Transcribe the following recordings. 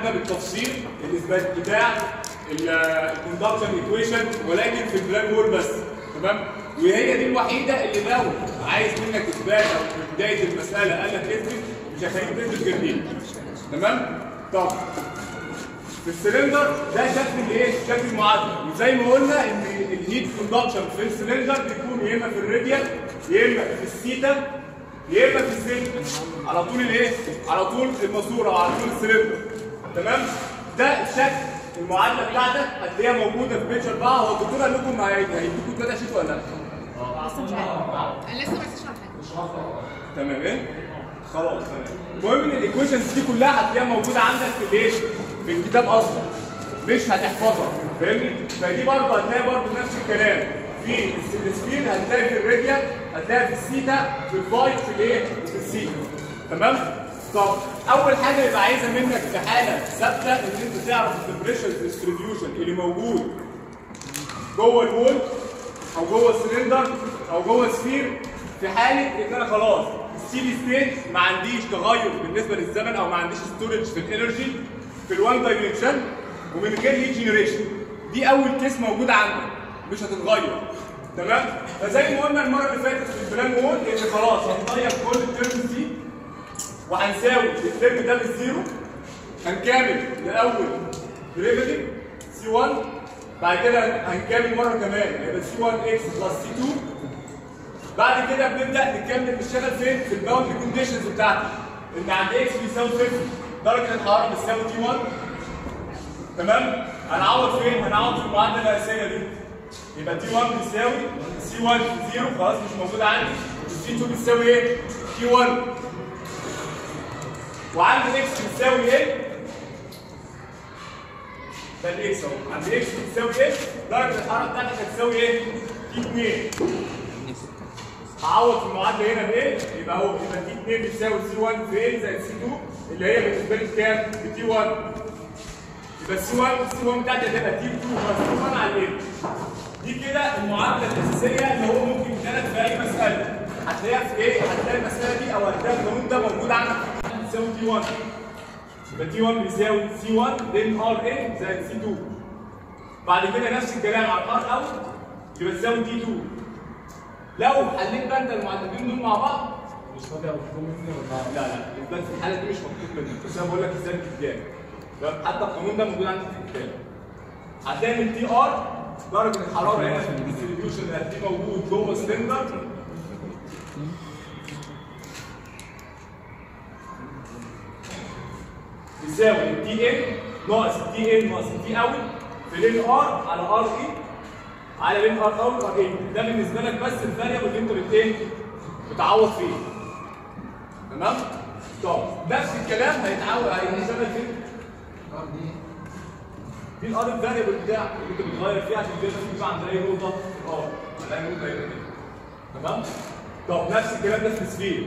خدنا بالتفصيل الاثبات بتاع الكوندكشن ايكويشن ولكن في البلان وول بس تمام وهي دي الوحيده اللي لو عايز منك اثبات او في بدايه المساله قال لك اثبت مش هخليك تثبت غير دي تمام طب في السلندر ده شكل الايه؟ شكل المعادله وزي ما قلنا ان الهيت كوندكشن في السلندر بيكون يا اما في الراديال يا اما في السيتا يا اما في الزد على طول الايه؟ على طول الماسوره وعلى طول السلندر تمام؟ ده شكل المعادله بتاعتك هتلاقيها موجوده في بيتشر بقى هو الدكتور قال لكم هيديكم داتا شيت ولا لا؟ لسه مش عارف انا لسه ما شرح حاجه تمام ايه؟ خلاص تمام المهم ان الايكويشنز دي كلها هتلاقيها موجوده عندك في الايه؟ في الكتاب اصلا مش هتحفظها فاهمني؟ فدي برضه هتلاقي برضه نفس الكلام في السبيد هتلاقي في الراديال هتلاقي في السيتا في الفاي في الايه؟ في السيتا تمام؟ طب اول حاجه يبقى عايزه منك في حاله ثابته ان انت تعرف التمبريتشر ديستريبيوشن اللي موجود جوه الوول او جوه السلندر او جوه السفير في حاله ان انا خلاص السيلي ستيت ما عنديش تغير بالنسبه للزمن او ما عنديش ستورج في الانرجي في الوان دايمنشن ومن غير هيت جنريشن دي اول كيس موجوده عندك مش هتتغير تمام فزي ما قلنا المره اللي فاتت في البلان وول ان خلاص هنغير كل التيرمز دي وهنساوي الترم ده بالزيرو هنكمل الاول ديريفيتيف سي 1 بعد كده هنكمل مره كمان هيبقى سي 1 اكس بلس سي 2 بعد كده بنبدا نكمل نشتغل فين في الباوند كونديشنز بتاعتي ان عند اكس بيساوي صفر درجه الحراره بتساوي تي 1 تمام هنعوض فين هنعوض في المعادله الاساسيه دي يبقى تي 1 بيساوي سي 1 0 خلاص مش موجود عندي سي 2 بيساوي ايه تي 1 وعند اكس بتساوي ايه ده الاكس اهو عند اكس بتساوي ايه درجه الحراره بتاعتك هتساوي ايه تي 2 هعوض في المعادله هنا بايه؟ يبقى اهو يبقى تي 2 بتساوي سي 1 في ايه زائد سي 2 اللي هي بالنسبه لي كام؟ بتي 1 يبقى السي 1 السي 1 بتاعتي هتبقى تي 2 بلس تي 1 على ايه؟ دي كده المعادله الاساسيه اللي هو ممكن يتقال في اي مساله هتلاقيها في ايه؟ هتلاقي المساله دي او هتلاقي القانون ده موجود عندك بتساوي تي 1 يبقى تي 1 بيساوي سي 1 دين ار ان زائد سي 2 بعد كده نفس الكلام على الار اوت يبقى تساوي تي 2 لو حليت بقى انت المعادلتين دول مع بعض مش فاضي او مطلوب مني ولا لا لا الاثبات في الحاله دي مش مطلوب منك بس انا بقول لك ازاي بتتجاب تمام؟ حتى القانون ده موجود عندك في الكتاب هتلاقي ان التي ار درجه الحراره هنا في الديستريبيوشن اللي هتلاقيه موجود جوه سلندر يساوي التي ان ناقص التي ان ناقص التي اوت في لين ار على ار اي على لين ار اوت ار اي ده بالنسبه لك بس الفاريبل اللي انت بت ايه بتعوض فيه تمام طب نفس الكلام هيتعوض هيشتغل فين دي الار الفاريبل بتاعك اللي انت بتغير فيه عشان تقدر تجيب عند اي نقطه اه عند اي نقطه هنا كده تمام طب نفس الكلام ده في السفير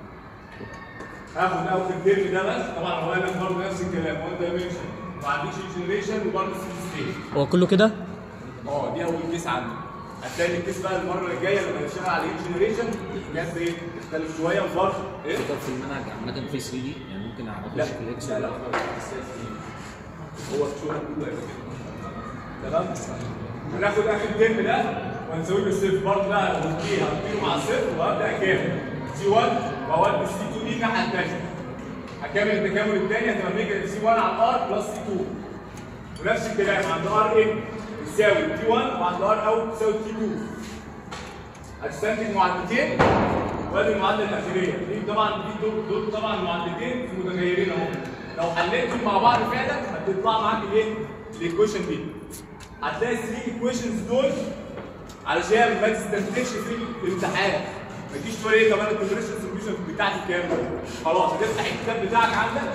هاخد اول الترم ده بس طبعا هو قال لك برضه نفس الكلام وان دايمنشن ما عنديش جنريشن وبرضه سيل ستيت هو كله كده؟ اه دي اول كيس عندي هتلاقي الكيس بقى المره الجايه لما نشتغل على جنريشن الكيس ايه تختلف شويه وفرق ايه طب في المنهج عامة في 3 دي يعني ممكن لا اخش في الاكس لا لا ولا خالص هو الشغل كله هيبقى كده تمام هناخد اخر ترم ده وهنسويه بالصفر برضه بقى هنطير هنطير مع الصفر وهبدا اكمل سي 1 واودي سي 2 دي الناحيه الثانيه هكمل التكامل الثاني هتبقى نيجاتيف سي 1 على ار بلس سي 2 ونفس الكلام عند ار ان تساوي تي 1 وعند ار اوت تساوي تي 2 هتستنتج معادلتين وادي المعادله الاخيريه دي طبعا دي دول, دول طبعا معادلتين في متغيرين اهو لو حليتهم مع بعض فعلا هتطلع معاك الايه؟ الايكويشن دي هتلاقي الثري ايكويشنز دول علشان ما تستنتجش في الامتحان ما تجيش تقول ايه كمان الكونفرشن سوليوشن بتاعتي كام خلاص هتفتح الكتاب بتاعك عندك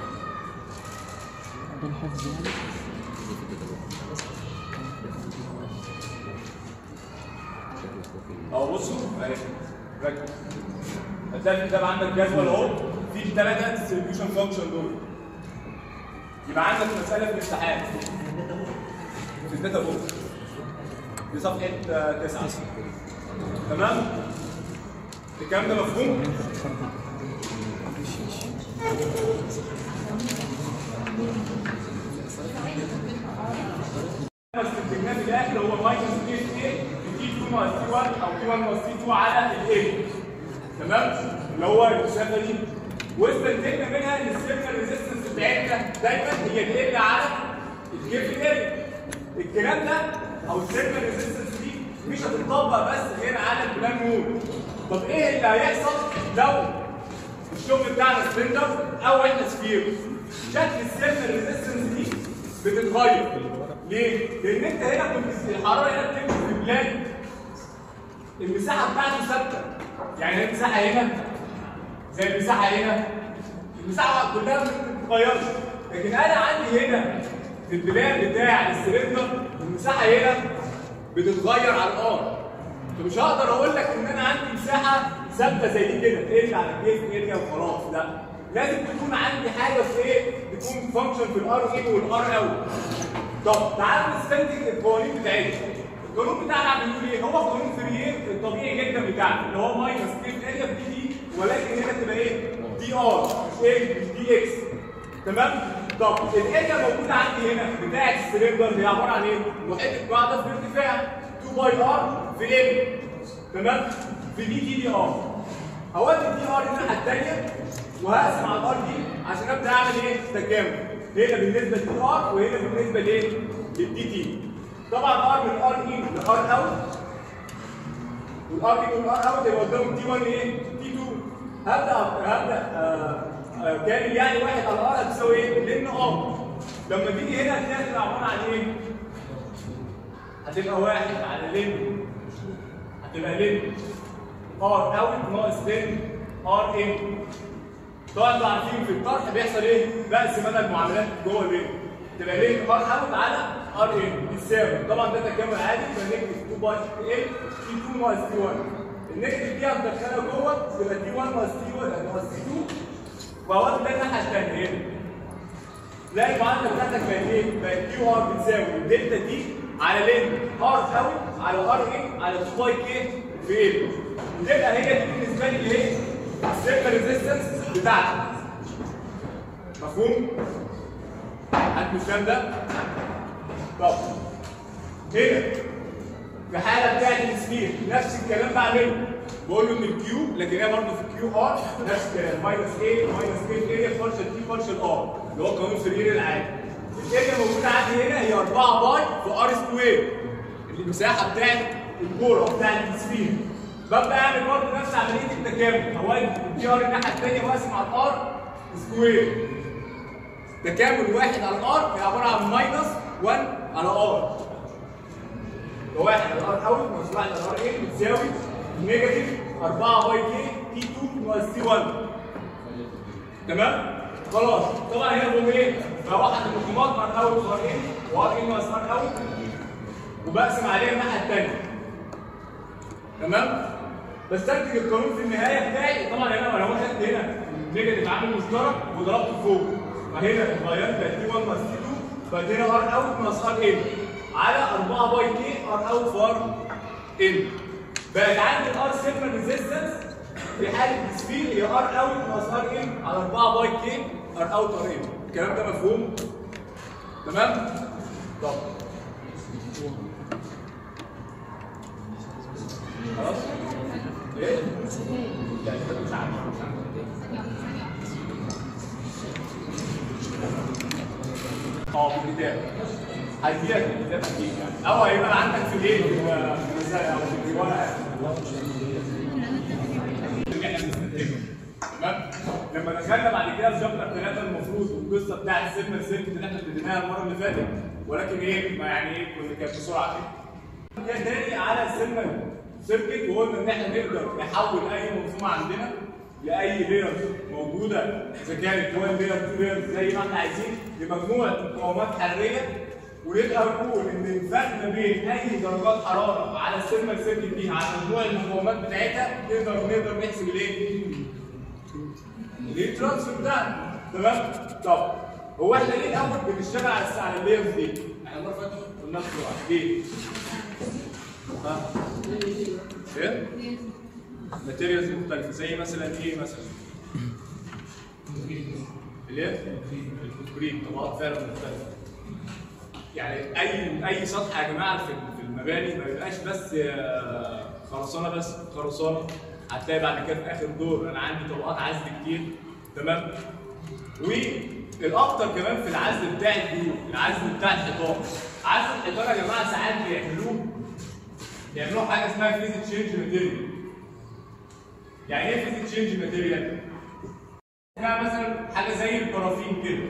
اهو بصوا اهي ركز هتلاقي الكتاب عندك جدول اهو فيه الثلاثه ديستريبيوشن فانكشن دول يبقى عندك مساله في الامتحان في الداتا بوك في صفحه 9 تمام الكلام ده مفهوم جبناه في الاخر هو ماينس تي اس اي في تي 2 ناقص تي 1 او تي 1 ناقص تي 2 على الايه تمام اللي هو المسافه دي واستنتجنا منها ان السيركل ريزيستنس بتاعتنا دايما هي ال على الكيرف اريا الكلام ده او السيركل ريزيستنس دي مش هتطبق بس غير على البلان مود طب ايه اللي هيحصل لو الشغل بتاعنا سلندر او احنا سفير شكل السيركل ريزيستنس دي بتتغير ليه؟ لان انت هنا كنت الحراره هنا بتمشي في بلان المساحه بتاعته ثابته يعني المساحه هنا زي المساحه هنا المساحه كلها ما بتتغيرش لكن انا عندي هنا في البلان بتاع السلندر المساحه هنا بتتغير على الارض فمش هقدر اقول لك ان انا عندي مساحه ثابته زي دي كده تقل على كيف اريا وخلاص لا لازم تكون عندي حاجه في ايه تكون فانكشن في الار ان والار اوت طب تعالوا نستنتج القوانين بتاعتنا القانون بتاعنا بيقول ايه؟ هو قانون فريير الطبيعي جدا بتاعنا اللي هو ماينس كيف اريا في دي دي ولكن هنا تبقى ايه؟ دي ار مش ايه؟ مش دي اكس تمام؟ طب الاريا موجوده عندي هنا بتاعت السلندر هي عباره عن ايه؟ وحده قاعده في ارتفاع 2 باي ار في ال تمام؟ في دي دي دي ار هودي الدي ار الناحيه الثانيه وهقسم على الار دي عشان ابدا اعمل ايه؟ تكامل هنا بالنسبه للدي ار وهنا بالنسبه لايه؟ للدي تي طبعا ار من ار اي لار اوت والار اي والار اوت يبقى قدامهم تي 1 ايه؟ تي 2 هبدا هبدا آه آه كامل يعني واحد على ار هتساوي ايه؟ لان ار لما تيجي هنا هتلاقي هتبقى عباره عن ايه؟ هتبقى واحد على لين هتبقى لين ار اوت ناقص لين ار ان طبعا انتوا عارفين في الطرح بيحصل ايه؟ بقسم انا المعاملات جوه اللين تبقى لين ار اوت على ار ان بيساوي طبعا ده تكامل عادي فنكتب 2 باي ال تي 2 ناقص تي 1 النيجاتيف دي هندخلها جوه تبقى تي 1 ناقص تي 1 ناقص تي 2 واودي ده الناحيه الثانيه هنا تلاقي المعادله بتاعتك بقت ايه؟ بقت كيو ار بتساوي الدلتا دي على لين ار اوت على ار ان على 2 باي كي في ال تبقى هي دي بالنسبه لي ايه؟ السيركل ريزيستنس بتاعتك مفهوم؟ حد مش فاهم ده؟ طب هنا في حاله بتاعت السفير نفس الكلام بعمله بقول له ان الكيو لكن هي برضه في الكيو ار نفس الكلام ماينس ايه ماينس كي اريا فارشل تي فارشل ار اللي هو قانون فريير العادي الاريا موجوده عندي هنا هي 4 باي في ار سكوير المساحه بتاعت الكوره بتاعت السفير ببدا اعمل برضه نفس عمليه التكامل اودي الدي ار الناحيه الثانيه واقسم على الار سكوير تكامل واحد على الار هي عباره عن ماينس 1 على ار واحد على الار اوت ناقص واحد على الار ان بتساوي نيجاتيف 4 باي كي تي 2 ناقص تي 1 تمام؟ خلاص طبعا هنا بقوم ايه؟ بوحد الرقمات ار اوت وار ان وار ان ناقص ار اوت وبقسم عليها الناحيه الثانيه تمام؟ بستنتج القانون في النهايه بتاعي طبعا هنا لو انا خدت هنا نيجاتيف عامل مشترك وضربته فوق فهنا اتغيرت بقت تي 1 ناقص تي 2 بقت هنا ار اوت ناقص ار ان على 4 باي كي ار اوت في ار ان بقت عندي الار سيجما ريزيستنس في حاله السفير هي ار اوت ناقص ار ان على 4 باي كي ار اوت ار ان الكلام ده مفهوم؟ تمام؟ طب خلاص؟ ايه؟ لا انت مش عارف مش عارف اه في الكتاب هيجيلك الكتاب اكيد يعني او هيبقى عندك في الايه في المسائل او في الورقه تمام لما دخلنا بعد كده في شابتر ثلاثه المفروض والقصه بتاعت السيجما سيركت اللي احنا ابتديناها المره اللي فاتت ولكن ايه ما يعني ايه كنا كانت بسرعه كده كده تاني على السيجما سيركت وقلنا ان احنا نقدر نحول اي منظومه عندنا لاي لايرز موجوده اذا كانت 1 لاير 2 لاير زي ما احنا عايزين لمجموعه مقاومات حراريه ونقدر نقول ان الفرق ما بين اي درجات حراره على السيجما سيركت دي على مجموع المقاومات بتاعتها نقدر نقدر نحسب الايه؟ ليه الترانسفير بتاعنا تمام طب هو احنا ليه الاول بنشتغل على على اللايرز دي احنا المره اللي فاتت قلنا بسرعه ليه ها ايه ماتيريالز مختلفه زي مثلا ايه مثلا الايه الكونكريت طبقات فعلا مختلفه يعني اي اي سطح يا جماعه في في المباني ما بيبقاش بس آه، خرسانه بس خرسانه هتلاقي بعد كده في اخر دور انا عندي طبقات عزل كتير تمام والاكتر كمان في العزل بتاع البيوت العزل بتاع الحيطان عزل الحيطان يا جماعه ساعات بيعملوه بيعملوا حاجه اسمها فيزيت تشينج ماتيريال يعني ايه فيزيت تشينج ماتيريال؟ اسمها مثلا حاجه زي البرافين كده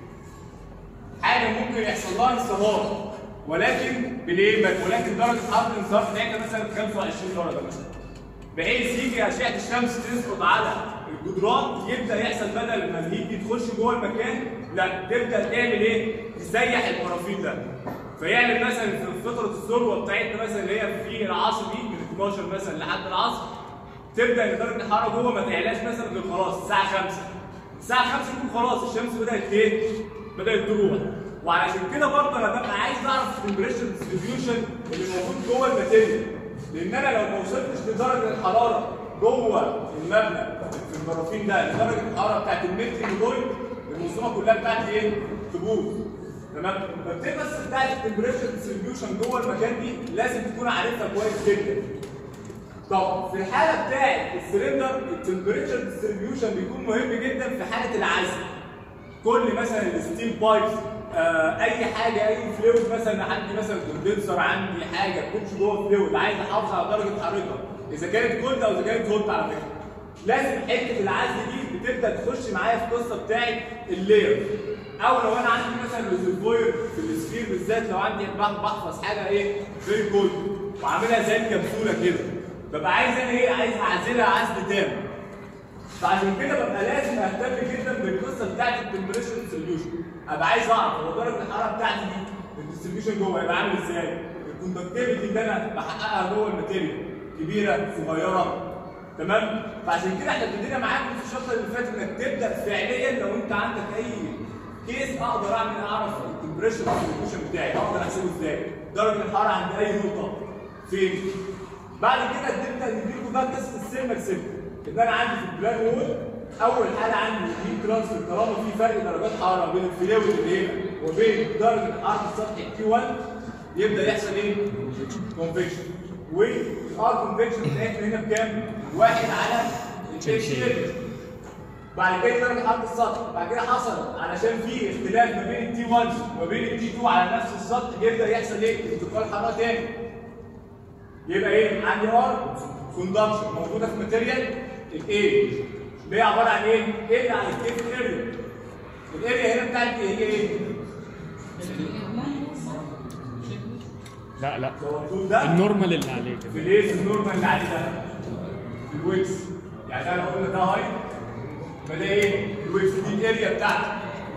حاجه ممكن يحصل لها انصهار ولكن بالايه؟ ولكن درجه حراره الانصهار بتاعتها مثلا 25 درجه مثلا بحيث يجي اشعه الشمس تسقط على الجدران يبدا يحصل بدل ما الهيت تخش جوه المكان لا تبدا تعمل ايه؟ تسيح البرافين ده فيعمل مثلا في فتره الذروه بتاعتنا مثلا اللي هي في العصر دي من 12 مثلا لحد العصر تبدا ان درجه الحراره جوه ما تعلاش مثلا غير خلاص الساعه 5 الساعه 5 يكون خلاص الشمس بدات ايه؟ بدات تروح وعلشان كده برضه انا ببقى عايز اعرف التمبريتشر ديستريبيوشن اللي موجود جوه الماتيريال لان انا لو ما وصلتش لدرجه الحراره جوه المبنى في البرافين ده لدرجه الحراره بتاعت الميلتنج بوينت المنظومه كلها بتاعتي ايه؟ تبوظ تمام فالتبس بتاعت التمبريتشر ديستريبيوشن جوه المكان دي لازم تكون عارفها كويس جدا طب في الحاله بتاعت السلندر التمبريتشر ديستريبيوشن بيكون مهم جدا في حاله العزل كل مثلا الستيل بايبس آه اي حاجه اي فلويد مثلا عندي مثلا كوندنسر عندي حاجه تخش جوه فلويد عايز احافظ على درجه حرارتها اذا كانت كولد او اذا كانت هوت على فكره لازم حته العزل دي بتبدا تخش معايا في القصه بتاعت اللاير او لو انا عندي مثلا ريزرفوير في السفير بالذات لو عندي بح- بحفظ حاجه ايه فيري كولد وعاملها زي الكبسوله كده ببقى عايز انا ايه عايز اعزلها عزل تام فعشان كده ببقى لازم اهتم جدا بالقصه بتاعت التمبريتشر ديستريبيوشن ابقى عايز اعرف هو درجه الحراره بتاعتي دي الديستريبيوشن جوه هيبقى عامل ازاي الكوندكتيفيتي اللي انا بحققها جوه الماتيريال كبيره صغيره تمام فعشان كده احنا ابتدينا معاكم في الشابتر اللي فات انك تبدا فعليا لو انت عندك اي كيس اقدر اعمل اعرف التمبريتشر ديستريبيوشن بتاعي اقدر احسبه ازاي درجه الحراره عند اي نقطه فين بعد كده نبدا نديكم بقى قصه السيرمال سيركل ان انا عندي في البلان وول اول حاجه عندي الهيت ترانسفير طالما في فرق درجات حراره بين الفلويد اللي هنا وبين درجه حراره السطح كيو 1 يبدا يحصل ايه؟ كونفكشن والار كونفكشن بتاعتنا هنا بكام؟ واحد على الاتش بعد كده درجه حراره السطح بعد كده حصل علشان في اختلاف ما بين التي 1 وما بين التي 2 على نفس السطح يبدا يحصل ايه؟ انتقال حراره تاني يبقى ايه؟ عندي ار كوندكشن موجوده في ماتيريال الاي اللي هي عباره عن ايه؟ ايه عن الكيف اريا الاريا هنا بتاعتي هي ايه؟ لا لا هو الطول ده النورمال اللي عليه في كده الايه؟ في النورمال اللي عليه ده في الويكس يعني انا لو قلنا ده هاي يبقى ده ايه؟ الويكس دي الاريا بتاعتي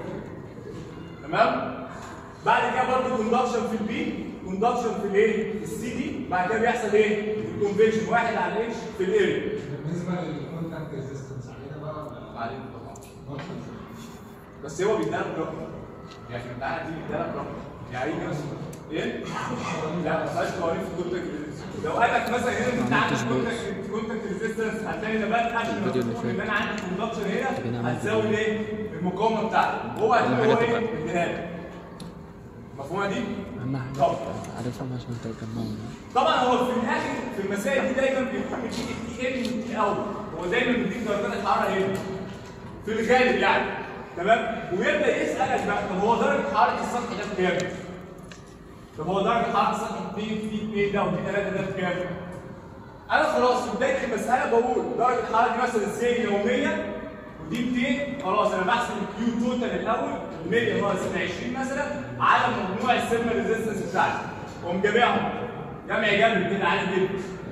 تمام؟ بعد كده برضه كوندكشن في البي كوندكشن في الايه؟ في السي دي بعد كده بيحصل ايه؟ الكونفكشن واحد على الاتش في الاريا بالنسبه للكونتاكت ريزيستنس علينا بقى ولا علينا طبعا بس هو بيديها لك رقم يعني في الامتحان دي بيديها لك رقم يعني يجي مثلا ايه؟ لا ما فيهاش قوانين في الكونتاكت ريزيستنس لو قال لك مثلا هنا انت عندك كونتاكت كونتاكت ريزيستنس هتلاقي ده بقى قبل ما الفيديو اللي تقول ان فات. انا عندي كوندكشن كده هنا عملت هتساوي إيه؟ ايه؟ المقاومه بتاعتي هو هتلاقي حاجة هو ايه؟ تبقى- اديها لك مفهومه دي؟ اهم حاجه طب. عارفهم عشان تجمعهم طبعا هو في الاخر في المسائل دي دايما بيكون بيديك التي ام والتي اوت هو دايما بيديك درجات الحراره هنا في الغالب يعني تمام ويبدا يسالك بقى طب هو درجه حراره السطح ده بكام؟ طب هو درجه حراره السطح 2 في 2 ده وفي 3 ده بكام؟ انا خلاص في بدايه المساله بقول درجه الحراره دي مثلا سي يوميه ودي 200 خلاص انا بحسب الكيو توتال الاول 100 ناقص 20 مثلا على مجموع السيرمال ريزيستنس بتاعتي واقوم جامعهم جمع جبري كده عادي جدا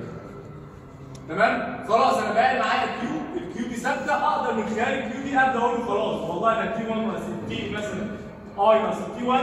تمام خلاص انا بقى معايا الكيو الكيو دي ثابته اقدر من خلال الكيو دي ابدا اقول له خلاص والله انا تي 1 ناقص تي مثلا اي ناقص تي 1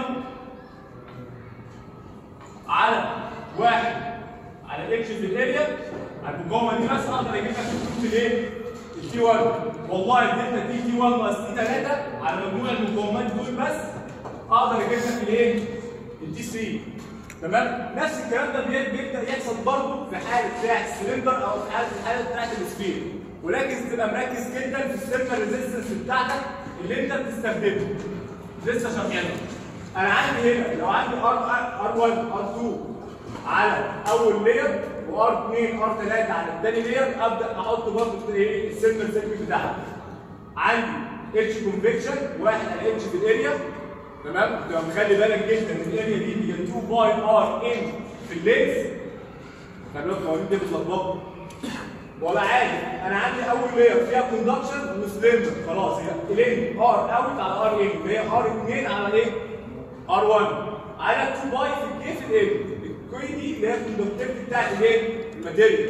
على واحد على الاتش في الاريا على المقاومه دي بس اقدر اجيب لك الكيو الايه؟ التي 1 والله اديتك تي تي 1 ناقص تي 3 على مجموع المقاومات دول بس اقدر اجيب لك الايه؟ التي 3 تمام نفس الكلام ده بي- بيبدا يحصل برضه في حاله بتاعه السلندر او في حاله الحاله بتاعه السفير ولكن تبقى مركز جدا في السيرفر ريزيستنس بتاعتك اللي انت بتستخدمه لسه شغاله انا عندي هنا لو عندي ار ار 1 ار 2 على اول لير وار 2 ار 3 على الثاني لير ابدا احط برضه ايه السيلفر سيركل بتاعها عندي اتش كونفكشن واحد على اتش في الاريا تمام تبقى مخلي بالك جدا ان الاريا دي هي 2 باي ار ان في اللينس خلي بالك المواضيع دي بتلخبطني ولا عادي انا عندي اول لاير فيها كوندكشن وسلندر خلاص هي الين ار اوت على ار ان اللي هي ار 2 على ايه؟ ار 1 على 2 باي في الكي في الان الكوي دي اللي هي الكوندكتيفيتي بتاعت الايه؟ الماتيريال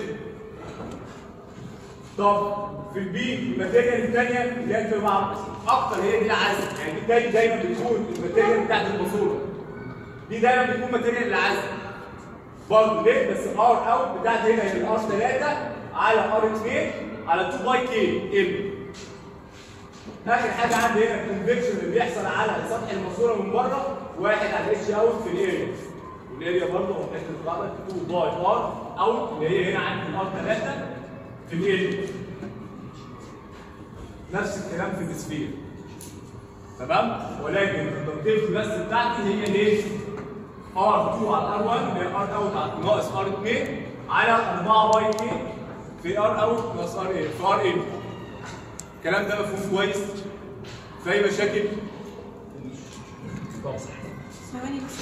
طب في البي الماتيريال الثانيه اللي هي بتبقى اكتر هي دي العزل يعني دي دايما دايما بتكون الماتيريال بتاعت الماسوره دي دايما بتكون ماتيريال العزل برضه ليه؟ بس ار اوت بتاعت هنا هي الار 3 على ار 2 على 2 باي كي ال اخر حاجه عندي هنا الكونفكشن اللي بيحصل على سطح الماسوره من بره واحد على اتش اوت في الاريا والاريا برضه هو احنا بنطلع 2 باي ار اوت اللي هي هنا عندي الار 3 في الاريا نفس الكلام في السفير تمام ولكن الكونتنت بس بتاعتي هي ايه؟ ار 2 على ار 1 اللي هي ار اوت على ناقص ار 2 على 4 باي 2 في ار اوت ناقص ار ايه في ار ان الكلام ده مفهوم كويس في اي مشاكل ثواني بس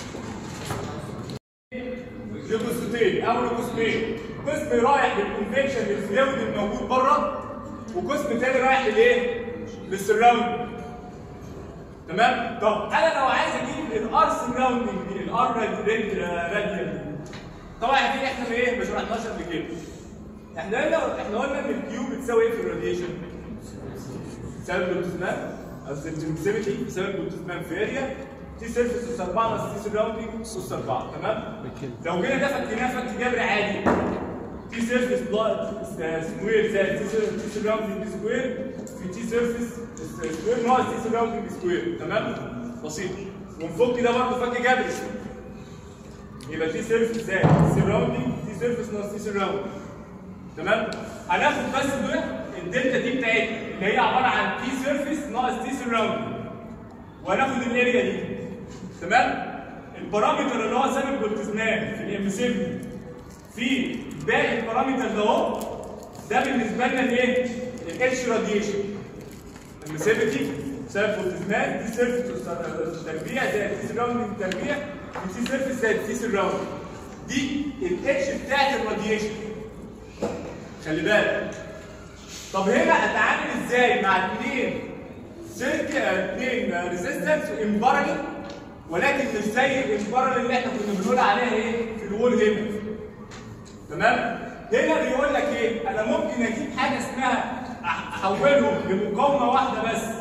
دي قصتين اول قسمين قسم رايح للكونفكشن للفلويد الموجود بره وقسم تاني رايح للايه؟ للسراوند تمام؟ طب انا لو عايز اجيب الار سراوندنج دي الار راديال طبعا دي احنا ايه ما شرحناش قبل كده احنا قلنا احنا قلنا ان الكيو بتساوي ايه في الراديشن؟ بتساوي البلوتوزمان قصدي البروكسيميتي بتساوي البلوتوزمان في اريا تي سيرفيس اس 4 ناقص تي سراوندنج اس 4 تمام؟ لو جينا ده فكيناه فك جبري عادي تي سيرفيس بلس سكوير زائد تي سير- تي سراوندنج سكوير في تي سيرفيس سكوير ناقص تي سراوندنج سكوير تمام؟ بسيط ونفك ده برضه فك جبري يبقى تي سيرفيس زائد تي سراوندنج تي سيرفيس ناقص تي سراوندنج تمام؟ هناخد بس دول الدلتا دي بتاعتنا اللي هي عباره عن تي سيرفيس ناقص تي سراوندنج وهناخد الاريا دي تمام البارامتر اللي هو سالب بولتزمان في الام 7 في باقي البارامتر ده اهو ده بالنسبه لنا الايه؟ الاتش راديشن المسيفيتي سالب بولتزمان دي سيرفيس تربيع زائد تي سراوندنج تربيع ودي سيرفيس زائد تي سراوندنج دي الاتش بتاعت الراديشن خلي بالك طب هنا اتعامل ازاي مع اثنين سيرك اثنين ريزيستنس امبارل ولكن مش زي الامبارل اللي احنا كنا بنقول عليها ايه في الوول هنا تمام هنا بيقول لك ايه انا ممكن اجيب حاجه اسمها أح- احولهم لمقاومه واحده بس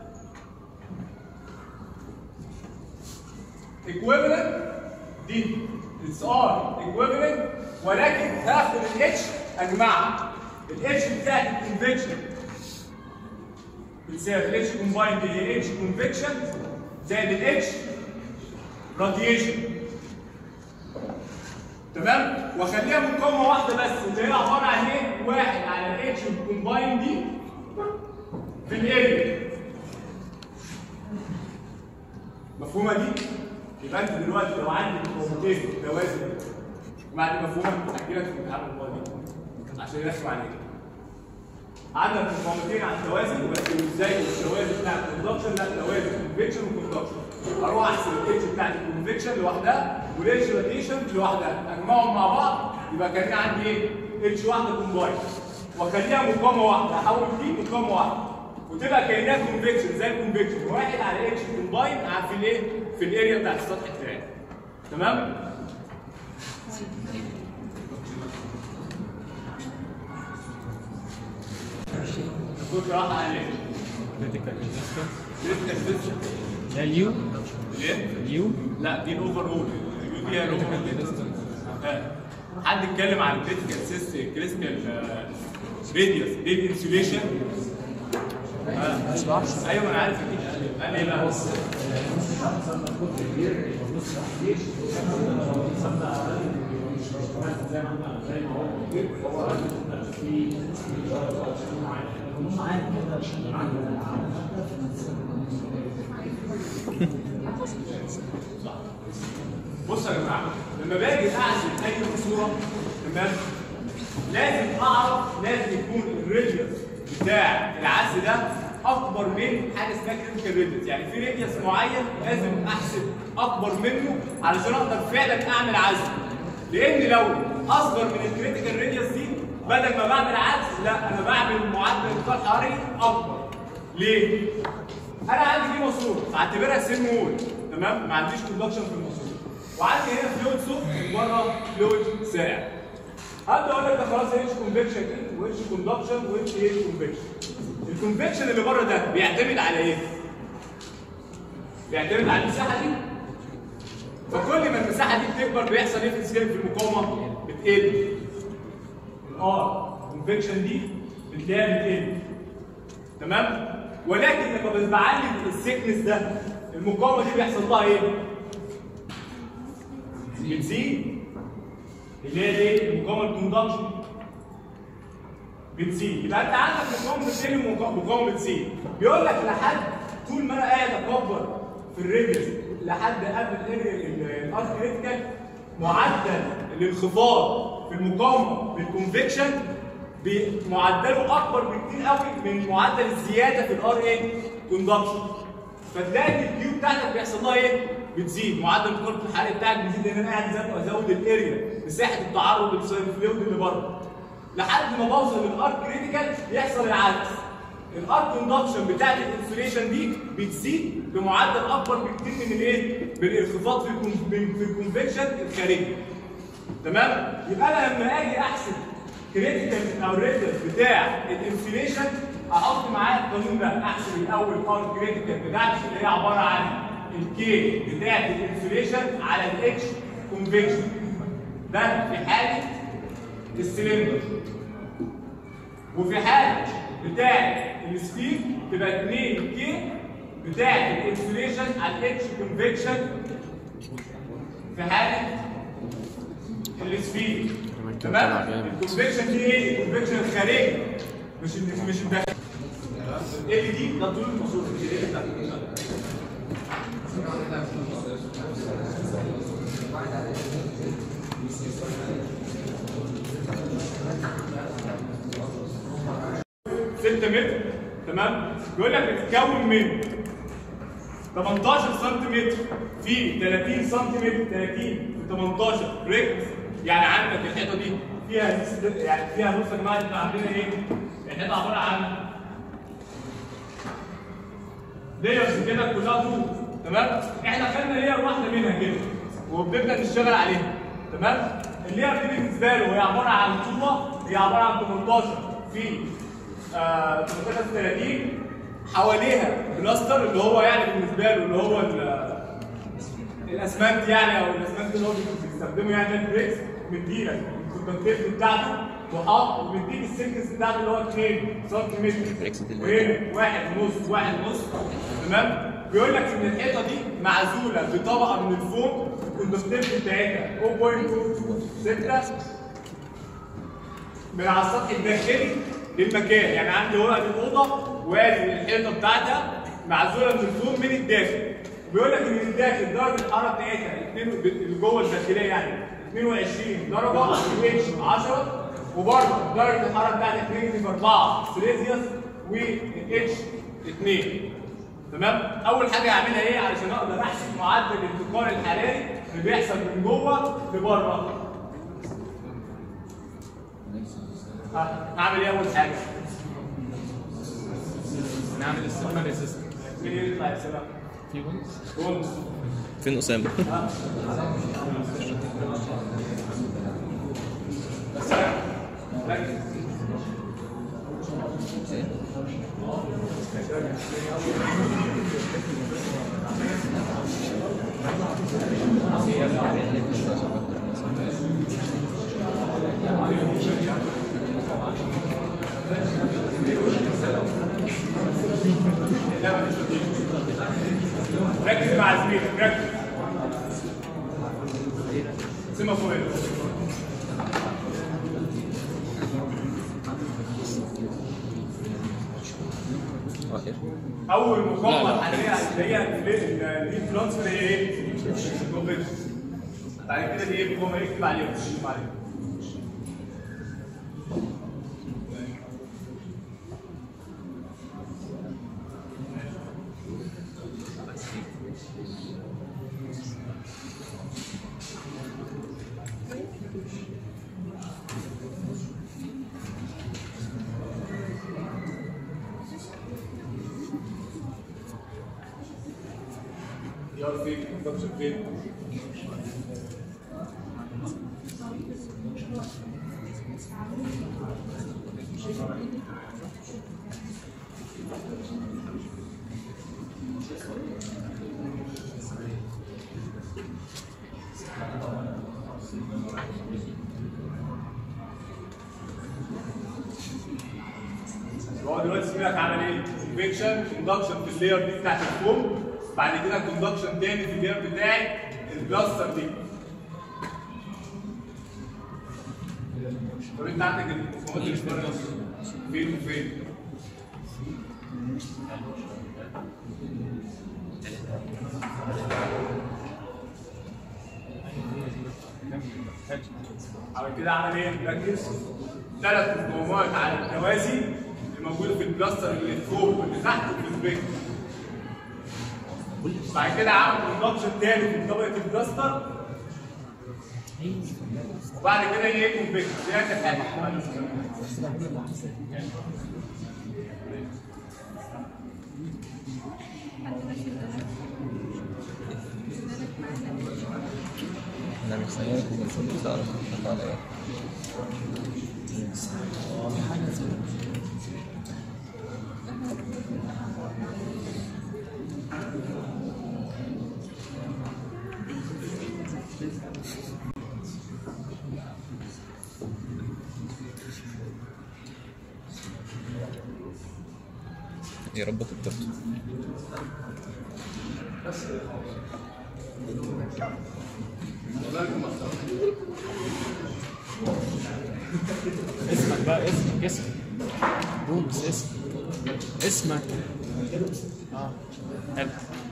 equivalent دي اتس ار equivalent ولكن هاخد الاتش اجمعها الاتش بتاعت الكونفكشن بتساوي الاتش كومبايند هي اتش كونفكشن زائد الاتش راديشن تمام واخليها مقاومه واحده بس اللي هي عباره عن ايه؟ واحد على الاتش كومبايند دي في الاريا مفهومه دي؟ يبقى انت دلوقتي لو عندك مقاومتين توازن بعد مفهومه هحكي لك في الامتحان الماضي عشان يرسم عليك عندك مقاومتين على التوازن بس مش زي التوازن بتاع الكوندكشن لا توازن كونفكشن وكوندكشن اروح احسب الاتش بتاعت الكونفكشن لوحدها والاتش راديشن لوحدها اجمعهم مع بعض يبقى كان عندي ايه؟ اتش واحده كومباين واخليها مقاومه واحده احول دي مقاومه واحده وتبقى كانها كونفكشن زي الكونفكشن واحد على اتش كومباين في الايه؟ في الاريا بتاعت السطح بتاعي تمام؟ كنت راح عليه critical resistance كريتيكال سيستم ده اليو ليه؟ اليو لا دي الاوفر اول اليو دي هي الاوفر critical resistance حد اتكلم عن الكريتيكال سيستم كريتيكال راديوس دي انسوليشن ايوه ما انا عارف دي انا ايه بقى بصوا يا جماعه لما باجي اعزل اي ماسوره تمام لازم اعرف لازم يكون الراديوس بتاع العزل ده اكبر من حاجه اسمها كريتيكال راديوس يعني في راديوس معين لازم احسب اكبر منه علشان اقدر فعلا اعمل عزل لان لو اصغر من الكريتيكال راديوس دي بدل ما بعمل عزل لا انا بعمل معدل انتقال حراري اكبر ليه؟ انا عندي دي ماسوره اعتبرها سيم وول تمام ما عنديش كوندكشن في الماسوره وعندي هنا فلويد سخن وبره فلويد ساقع هبدا اقول لك ده خلاص اتش كونفكشن ايه واتش كوندكشن واتش ايه كونفكشن الكونفكشن اللي بره ده بيعتمد على ايه؟ بيعتمد على المساحه دي فكل ما المساحه دي بتكبر بيحصل ايه في السكيل في المقاومه؟ بتقل الار كونفكشن دي بتلاقيها بتقل تمام ولكن لما بعلي السيكنس ده المقاومه دي بيحصل لها ايه بتزيد اللي هي ايه المقاومه الكوندكشن بتزيد يبقى انت عندك مقاومه بتزيد ومقاومه بتزيد بيقول لك لحد طول ما انا قاعد اكبر في الريديوس لحد قبل الارت كريتيكال معدل الانخفاض في المقاومه بالكونفكشن معدله اكبر بكتير قوي من معدل الزياده في الار ايه كوندكشن فتلاقي الكيو بتاعتك بيحصل لها ايه بتزيد معدل الكرة الحراري بتاعك بيزيد لان انا قاعد زاد وازود الاريا مساحه التعرض للفلويد اللي بره لحد ما بوصل للارك كريتيكال يحصل العكس الارك كوندكشن بتاعت الانسوليشن دي بتزيد بمعدل اكبر بكتير من الايه من الانخفاض في الكون- في الكونفكشن الخارجي تمام يبقى انا لما اجي احسب كريتيكال او الريتر بتاع الانفليشن احط معاه القانون ده احسب الاول ار كريتيكال بتاعتي اللي هي عباره عن الكي بتاعت الانفليشن على الاتش كونفكشن ده في حاله السلندر وفي حاله بتاع السبيد تبقى 2 كي بتاعت الانفليشن على الاتش كونفكشن في حاله السبيد تمام الكونفكشن دي ايه الكونفكشن الخارجي مش ال- مش الداخلي ايه دي ده طول الماسوره مش الايه بتاعت ستة متر تمام بيقول لك بتتكون من 18 سنتيمتر في 30 سنتيمتر 30 في 18 ريكت يعني عندك الحيطه دي فيها دي- يعني فيها بص يا جماعه انت عندنا ايه؟ الحيطه عباره عن لايرز كده كلها طول تمام؟ احنا خدنا لير واحده منها كده وبنبدا نشتغل عليها تمام؟ اللير دي بالنسبه له هي عباره عن طوبه هي عباره عن 18 في آه 18 في 30 حواليها بلاستر اللي هو يعني بالنسبه له اللي هو ال- الاسمنت يعني او الاسمنت اللي هو بيستخدمه يعني ده البريكس مديلك الكونتنت بتاعته وحاط ومديك السكنس بتاعته اللي هو 2 سم وهنا واحد ونص واحد ونص تمام بيقول لك ان الحيطه دي معزوله بطبقه من الفوم الكونتنت بتاعتها 0.26 من على السطح الداخلي للمكان يعني عندي ورقه الاوضه وادي الحيطه بتاعتها معزوله من الفوم من الداخل بيقول لك ان من الداخل درجه الحراره بتاعتها اتنين- اللي جوه الداخليه يعني 22 درجه اتش 10 وبره درجه الحراره بتاعتك نيجاتيف 4 سيليزيوس واتش 2 تمام اول حاجه هعملها ايه علشان اقدر احسب معدل الانتقال الحراري اللي بيحصل من جوه لبره ها، هعمل ايه اول حاجه نعمل السيلفر ريزيستنس مين اللي يطلع يحسبها في بونز بونز فين اسامه؟ بس ركز ركز مع زميلك ركز سمة فوق هنا. اه ايه اول مقاومه هتلاقيها هتلاقيها دي ترانسفير هي ايه؟ كونفكشن بعد كده دي ايه مقاومه اكتب عليها اكتب عليها يلا فين؟ كونفكشن فين؟ هو دلوقتي سمعك عمل ايه؟ كونفكشن كوندكشن في اللاير دي بتاعت الفوم بعد كده كوندكشن تاني في اللاير بتاعي البلاستر دي طب انت عندك المقاومات اللي بره فين وفين؟ على كده عمل ايه؟ ركز ثلاث مقاومات على التوازي اللي موجوده في البلاستر اللي فوق واللي تحت وفي البيت بعد كده عمل كوندكشن تاني في طبقه البلاستر وبعد كده ايه كونفكشن دي اخر حاجه احنا محتاجين المفروض تعرف تحط على ايه يا رب كتبت اسمك بقى اسمك اسمك بومس اسمك اسمك اه حلو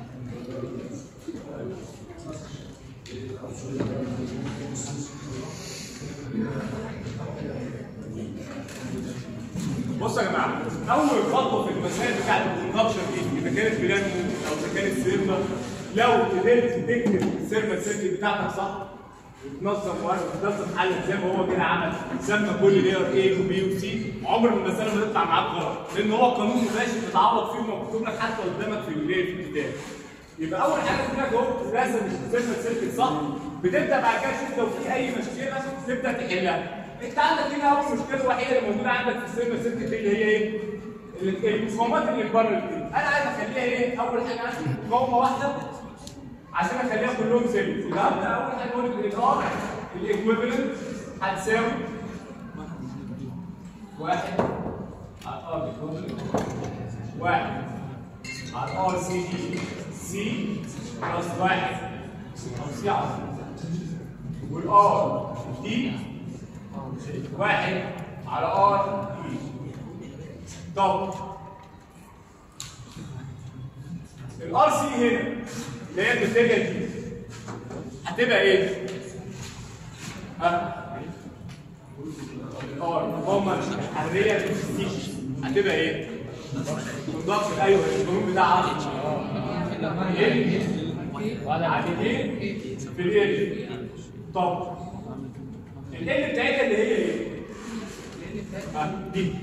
بصوا يا جماعه اول خطوه في المسائل بتاعت الكونكشن دي اذا كانت بلان او اذا كانت سيرما لو قدرت تكتب السيرما سيركل بتاعتك صح وتنظم ورق وتنظم حل زي ما هو كده عمل سمى كل لاير A وبي وسي عمر ما المساله ما تطلع معاك غلط لان هو قانون مباشر بتتعوض فيه ومكتوب لك حتى قدامك في الايه في الكتاب يبقى اول حاجه كده اهو رسم السيرما سيركل صح بتبدا بعد كده تشوف لو في اي مشكله تبدا تحلها انت عندك هنا اول مشكله الوحيده اللي موجوده عندك في السيرما سيركل دي اللي هي ايه؟ اللي- المقاومات اللي بره دي انا عايز اخليها ايه؟ اول حاجه عندي مقاومه واحده عشان اخليها كلهم سيريز يبقى ابدا اول حاجه اقول الار الايكويفالنت هتساوي واحد على الار equivalent واحد على الار سي دي سي بلس واحد او سي على والار دي واحد على ار دي طب الار سي هنا اللي هي الماتيريال دي هتبقى ايه؟ ها؟ الار المقاومه الحراريه دي هتبقى ايه؟ كوندكشن ايوه القانون بتاعها ايه؟ عددين في الاريا طب ال بتاعتها اللي هي ايه؟ ها دي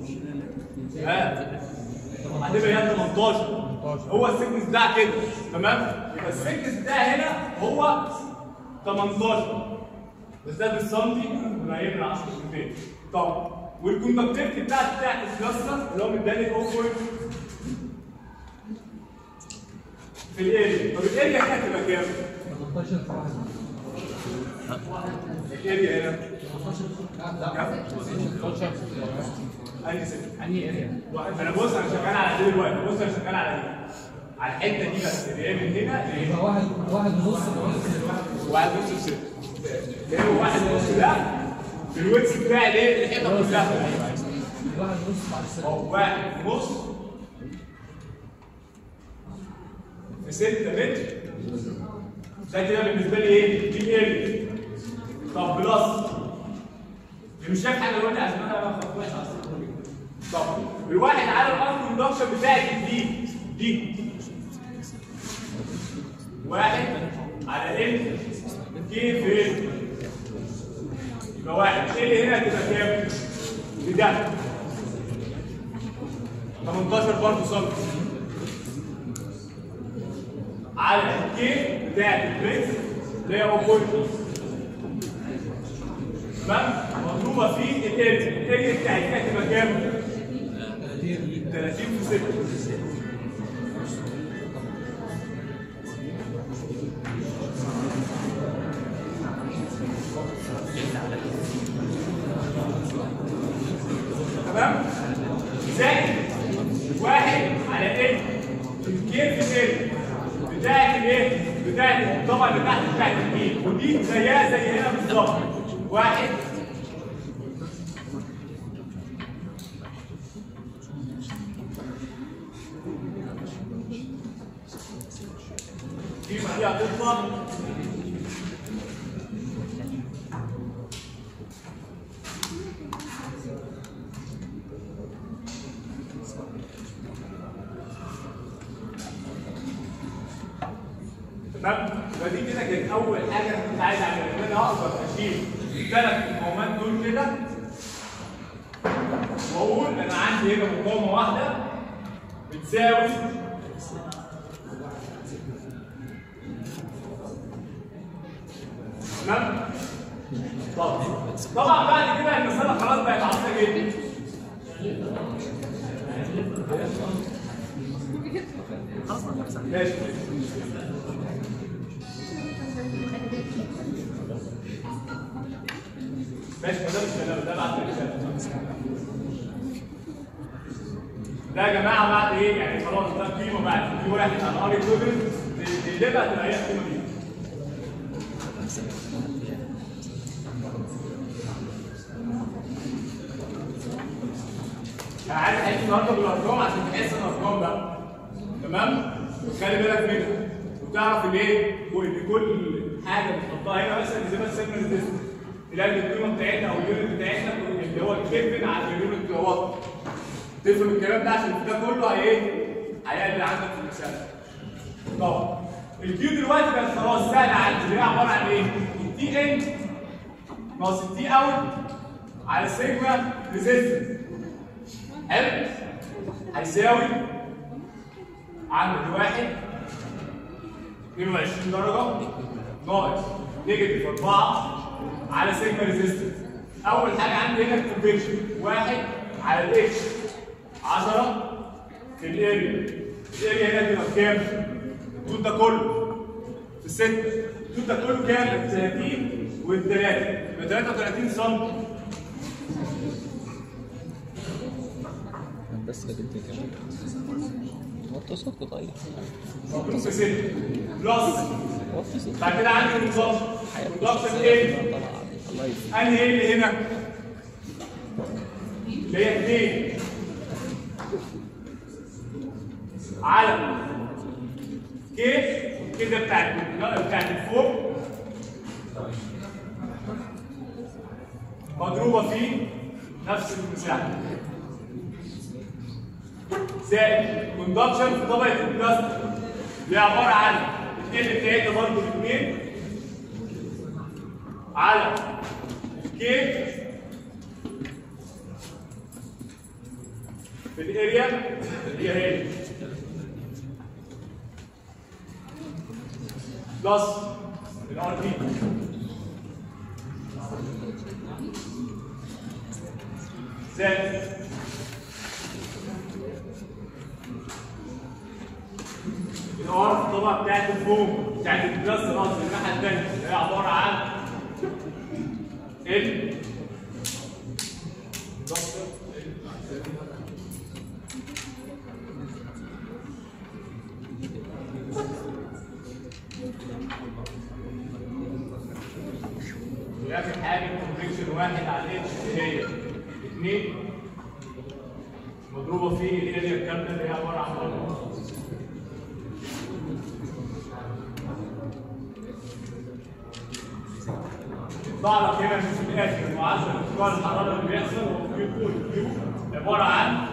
ها هتبقى هي 18 هو السيكنس بتاع كده تمام يبقى السيكنس بتاع هنا هو 18 بس ده بالسنتي قريب من 10 سنتين طب والكوندكتيفيتي بتاعت بتاعت الكلاستر اللي هو مداني 0. في الاريا طب الاريا هنا هتبقى كام؟ 18 في واحد الاريا هنا كام؟ 12 انهي سكه؟ انهي اريا؟ انا بص انا شغال على دي دلوقتي بص انا شغال على دي على الحته دي بس اللي هي من هنا اللي هي يبقى واحد واحد ونص واحد نص في ستة اللي هو واحد نص ده في الويتس بتاعي اللي هي الحيطه كلها واحد ونص مع السنة اهو واحد نص في 6 متر ده كده بالنسبه لي ايه؟ دي الاريا طب بلس اللي مش شايف حاجه دلوقتي عشان انا ما خدتهاش اصلا طب الواحد على الارض كوندكشن بتاعتي دي دي واحد على ال كي في ال يبقى واحد ال هنا هتبقى كام؟ بده 18 برضه سم على الكي بتاعت البريكس اللي هي 0.2 تمام مضروبه في الاريا الاريا بتاعتها هتبقى كام 30 في 6 تمام زائد واحد على ال الكيف ال بتاعت الايه بتاعت الطبقه اللي تحت بتاعت الكيف ودي زيها زي هنا بالظبط واحد دي بعديها هتطلع تمام فدي كده كانت اول حاجه انا كنت عايز اعملها ان انا اقدر اشيل الثلاث مقاومات دول كده واقول انا عندي هنا مقاومه واحده بتساوي تمام طب طبعا بعد كده المساله خلاص بقت عصريه جدا ماشي ماشي ما ده مش كلام ده بعد الرساله ده يا جماعه بعد ايه يعني خلاص ده قيمه بعد في واحد على ار ايكويفلنت تقلبها تبقى هي القيمه دي انا عايز احل النهارده بالارقام عشان تحس الارقام بقى تمام خلي بالك منها وتعرف ان ايه وان كل حاجه بتحطها هنا مثلا زي ما السيجنال ريزيستنس تلاقي القيمه بتاعتنا او اليونت بتاعتنا اللي هو الكلفن على اليونت وات تفهم الكلام ده عشان ده كله هي ايه هيقلل عندك في المساله طب الكيو دلوقتي بقت خلاص سهله عندي هي عباره عن ايه؟ التي ان ناقص التي اوت على السيجما ريزيستنس حلو هيساوي عندك واحد 22 درجة ناقص نيجاتيف 4 على سيجما ريزيستنس أول حاجة عندي هنا الكونفكشن واحد على الاتش 10 في الاريا الاريا هنا تبقى بكام؟ الطول ده كله في الستة الطول ده كله كام؟ 30 والثلاثة يبقى 33 سم بس كده انت كمان وطي صوتك طيب مضروب في 6 بلس وطي صوتك بعد كده عندي كونسبشن كونسبشن ايه؟ الله يسلمك انهي اللي هنا؟ اللي هي 2 على كيف كده بتاعت بتاعت الفوق مضروبه في نفس المساحه زائد كوندكشن في طبقه البلاستيك اللي هي عباره عن ال بتاعتها برضه الاثنين على كيف في الاريا هي هي بلس الار دي زائد الار في الطبقه بتاعت الفوم بتاعت البلاس قصدي الناحيه الثانيه اللي هي عباره عن ال واخر حاجه كونفكشن واحد على اتش اللي هي 2 مضروبه في الاريا الكامله اللي هي عباره عن يطلع لك هنا في الاخر معدل ارتفاع الحراره اللي بيحصل بيكون كيو عباره عن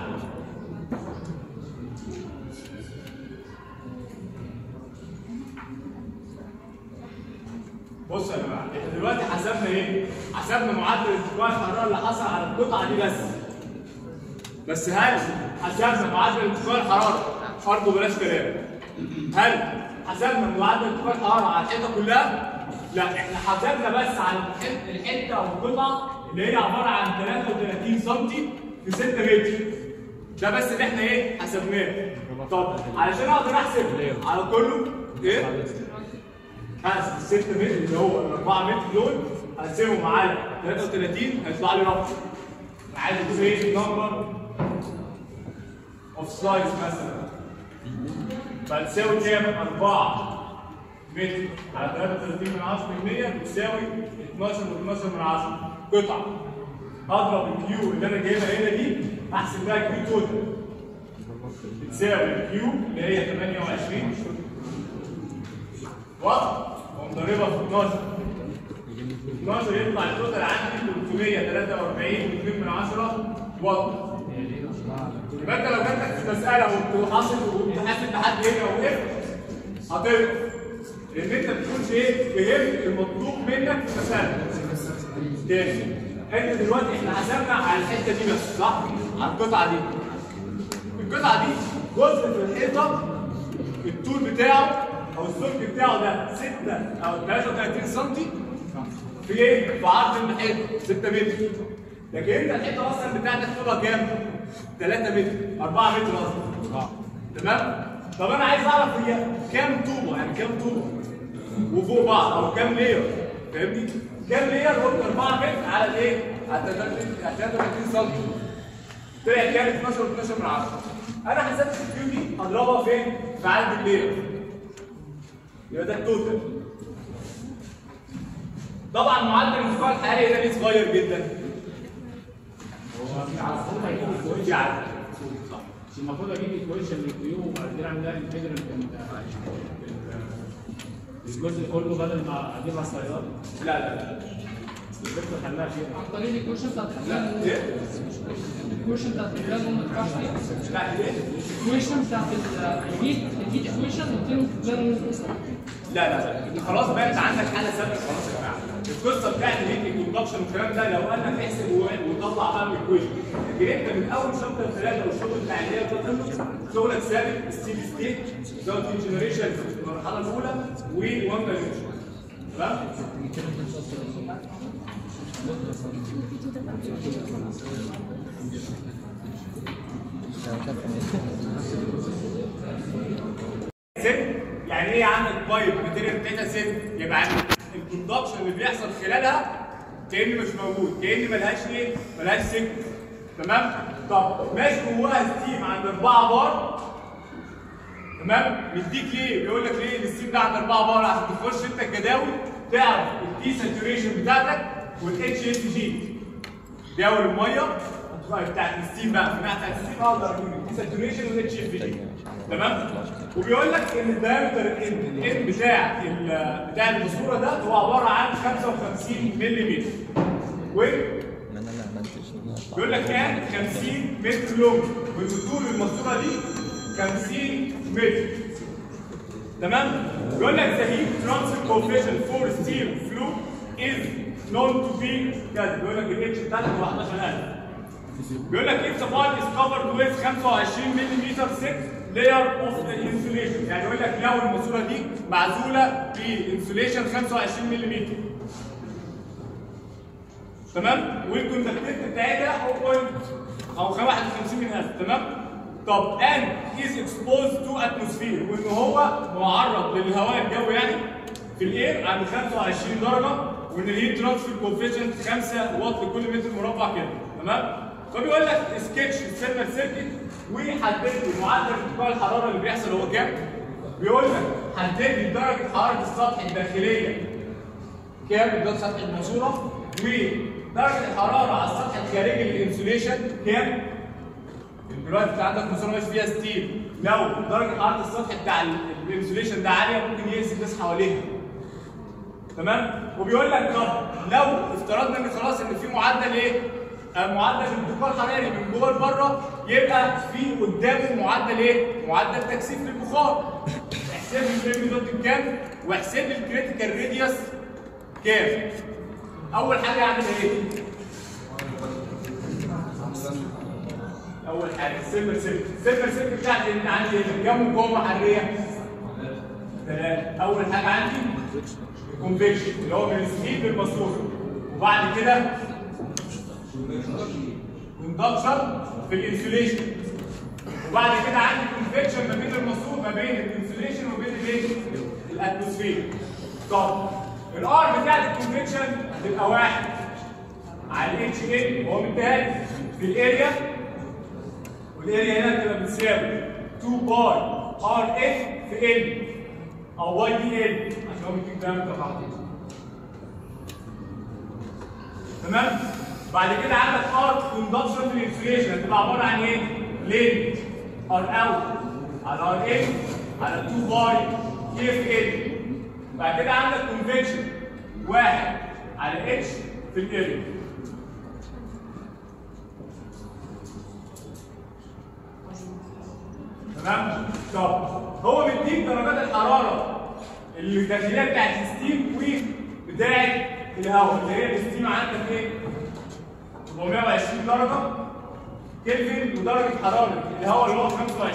بص يا جماعه احنا دلوقتي حسبنا ايه؟ حسبنا معدل ارتفاع الحراره اللي حصل على القطعه دي بس بس هل حسبنا معدل ارتفاع الحراره برضه بلاش كلام هل حسبنا معدل ارتفاع الحراره على الحيطه كلها؟ لا احنا حسبنا بس على الحته الحته او القطعه اللي هي عباره عن 33 سم في 6 متر ده بس اللي احنا ايه حسبناه طب علشان اقدر احسب على كله ايه؟ هقسم ال 6 متر اللي هو ال 4 متر دول هقسمهم على 33 هيطلع لي رقم عايز اقول ايه نمبر اوف سلايدز مثلا فتساوي كام؟ 4 متر على 33 من 10 من 100 بتساوي 12 من 12 من 10 قطعه اضرب الكيو اللي انا جايبها هنا دي احسب بقى كيو توتال بتساوي الكيو اللي هي 28 واضح؟ ومضربها في 12 12 يطلع التوتال عندي 343 و2 من 10 واط يبقى انت لو جاتلك في مساله وحاصل وامتحان لحد هنا وقفت هتقف لان انت ما بتكونش ايه فهمت المطلوب منك في المساله تاني انت دلوقتي احنا حسبنا على الحته دي بس صح؟ على القطعه دي القطعه دي جزء في الحيطه الطول بتاعه او السمك بتاعه ده 6 او 33 سم في ايه؟ في عرض الحيطه 6 متر لكن انت الحيطه اصلا بتاعتك طولها كام؟ 3 متر 4 متر اصلا تمام؟ طب انا عايز اعرف هي كام طوبه يعني كام طوبه وفوق بعض او كام لير فاهمني؟ كام لير قلت 4 متر على الايه؟ على 33 سم طلع كام 12 و12 من 10 انا حسبت الكيو دي هضربها فين؟ في عدد اللير يبقى ده التوتال طبعا معدل الارتفاع الحراري هنا ليه صغير جدا في عدد صح المفروض اجيب ايكويشن للكيو وبعد كده اعمل لها انتجرال الجزء كله بدل ما اجيبها سلايدات لا لا لا الدكتور خلاها شيء عن طريق الايكويشن بتاعت لا ايه؟ الايكويشن بتاعت البلازما ما ينفعش لا ايه؟ الايكويشن بتاعت الهيت الهيت ايكويشن قلت له البلازما لا لا لا انت خلاص بقى انت عندك حاله ثابته خلاص يا جماعه القصه بتاعت الهيت كوندكشن والكلام ده لو قال لك احسب و- وطلع بقى الايكويشن لكن انت من اول شابتر ثلاثه والشغل بتاع اللي هي الباترن، شغلك ثابت ستيدي ستيت زود جنريشن في المرحله الاولى و1 دايمنشن تمام؟ ست يعني ايه عندك بايب الماتيريال بتاعتها ست يبقى عندك الكوندكشن اللي بيحصل خلالها كأن مش موجود كأن ملهاش ايه ملهاش سك تمام طب ماشي جواها ستيم عند 4 بار تمام مديك ليه بيقول لك ليه الستيم ده عند 4 بار عشان تخش انت الجداول تعرف الدي ساتوريشن بتاعتك والاتش اس جي جداول الميه بتاعت الستيم بقى في ناحيه الستيم اقدر اجيب الدي ساتوريشن والاتش اس جي تمام وبيقول لك ان الدايمتر الان بتاع ال- بتاع الماسوره ده هو عباره عن 55 ملم وين ما انا اللي عملتش بيقول لك كام 50 متر لونج وطول الماسوره دي 50 متر تمام بيقول لك the heat transfer coefficient for steel flue is known to be كذا بيقول لك الاتش بتاعتك هو 11000 بيقول لك if the part is covered with 25 ملم thick layer of the insulation يعني يقول لك لو الماسوره دي معزوله بانسوليشن 25 ملم تمام والكونتاكتيف بتاعتها 0. او 51 من 1000 تمام طب and is exposed to atmosphere وان هو معرض للهواء الجوي يعني في الاير عند 25 درجه وان الهيت ترانسفير كوفيشنت 5 واط لكل متر مربع كده تمام فبيقول لك سكتش السيرفر سيركت ويحدد لي معدل ارتفاع الحراره اللي بيحصل هو كام بيقول لك حدد لي درجه حراره السطح الداخليه كام ده سطح الماسوره ودرجه الحراره على السطح الخارجي للانسوليشن كام دلوقتي انت عندك ماسوره ماشي فيها ستيل لو درجه حراره السطح بتاع ال- الانسوليشن ده عاليه ممكن يأذي الناس حواليها تمام وبيقول لك طب لو افترضنا ان خلاص ان في معدل ايه آه، معدل الانتقال الحراري من جوه لبره يبقى في قدامه معدل ايه معدل تكثيف للبخار احسب لي الام دوت بكام واحسب لي الكريتيكال راديوس كام اول حاجه اعمل ايه اول حاجه السيلفر سيلك السيلفر سيلك بتاعتي اللي عندي إيه؟ كام مقاومه حراريه ثلاثه اول حاجه عندي الكونفكشن اللي هو من السبيد للمصروف وبعد كده كوندكشن في الانسوليشن وبعد كده عندي كونفكشن ما بين المصروف ما بين الانسوليشن وما بين الايه الاتموسفير طب الار بتاعت الكونفكشن هتبقى واحد على الاتش ان وهو مديها في الاريا والاريا هنا بتبقى بتساوي 2 باي ار اف في ال او واي دي ال عشان هو بيديك دايمتر تحت تمام بعد كده عندك ار كوندكشن في الانسوليشن هتبقى عباره عن ايه؟ لين ار اوت على ار ان على 2 باي كي اف ال بعد كده عندك كونفكشن واحد على اتش في الاريا تمام طب هو مديك درجات الحراره اللي الداخليه بتاعت الستيم وبتاعت الهواء اللي هي الستيم عندك ايه 420 درجه كلفن ودرجه حراره الهواء اللي هو 25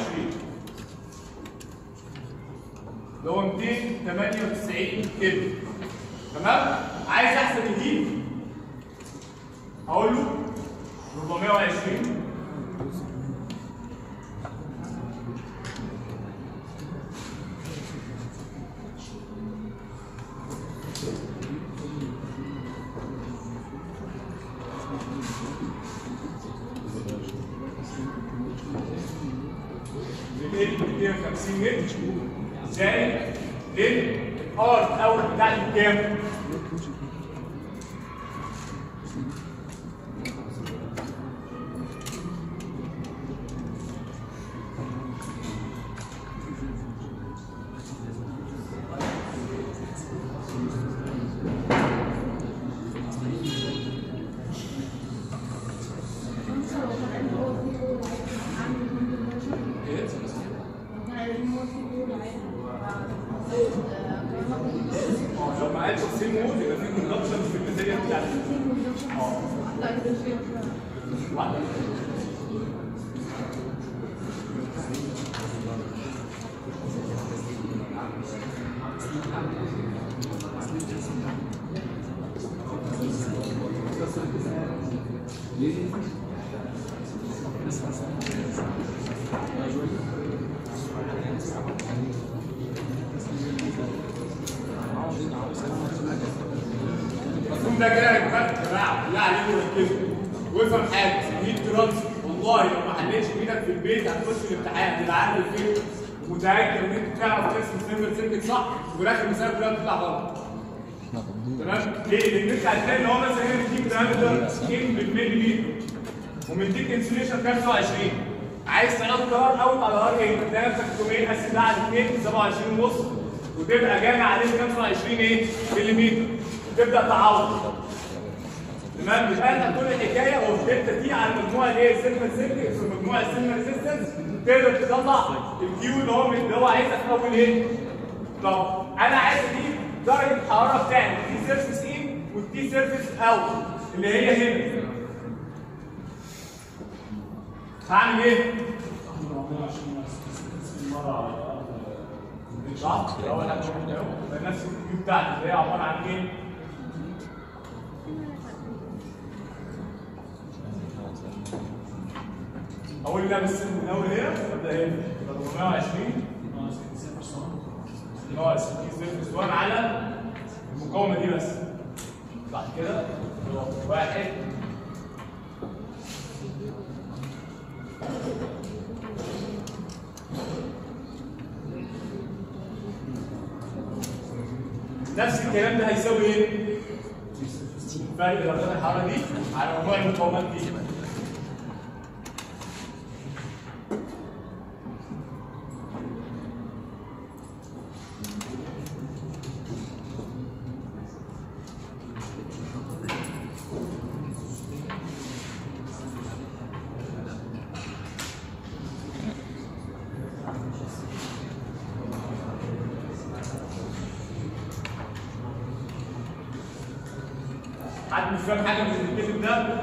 اللي هو 298 كلفن تمام عايز احسب الهيت هقول له 420 لل 250 متر زائد للار الاول بتاعتي بكام؟ لو ما قالش السيم مود يبقى في كوندكشن في الماتيريال بتاعتي اه واحدة. المفهوم ده كده يا جماعه بالله عليكم ركزوا وافهم حاجه الهيت ترانسفير والله لو ما حلتش بايدك في البيت هتخش الامتحان هتبقى عارف الفكر ومتاكد ان انت تعرف ترسم سيمبل سيمبل صح وفي الاخر المسائل كلها بتطلع غلط تمام ليه؟ لان انت هتلاقي ان هو مثلا هنا مديك دايمتر 2 بالملي ومديك انسوليشن 25 عايز تحط ار اوت على ار ايه تلاقي نفسك تقوم ايه قاسم ده على 2 27 ونص وتبقى جامع عليه 25 ايه ملي تبدا تعوض تمام يبقى انت كل الحكايه هو الدلتا دي على المجموعه اللي هي السيلفر سيلك في مجموعه السيلفر ريزيستنس تقدر تطلع الكيو اللي هو اللي هو عايزك في اول ايه؟ طب انا عايز اجيب درجه الحراره بتاعت التي سيرفيس ان والتي سيرفيس اوت اللي هي هنا هعمل ايه؟ صح؟ اول حاجه بعملها اهو يبقى نفس الكيو بتاعتي اللي هي عباره عن ايه؟ اقول لا بس من اول هنا ابدا هنا يبقى 420 ناقص تي سيرفيس 1 على المقاومه دي بس بعد كده واحد نفس الكلام ده هيساوي ايه؟ فرق درجات الحراره دي على مجموع المقاومات دي حد مش فاهم حاجه من الكتاب ده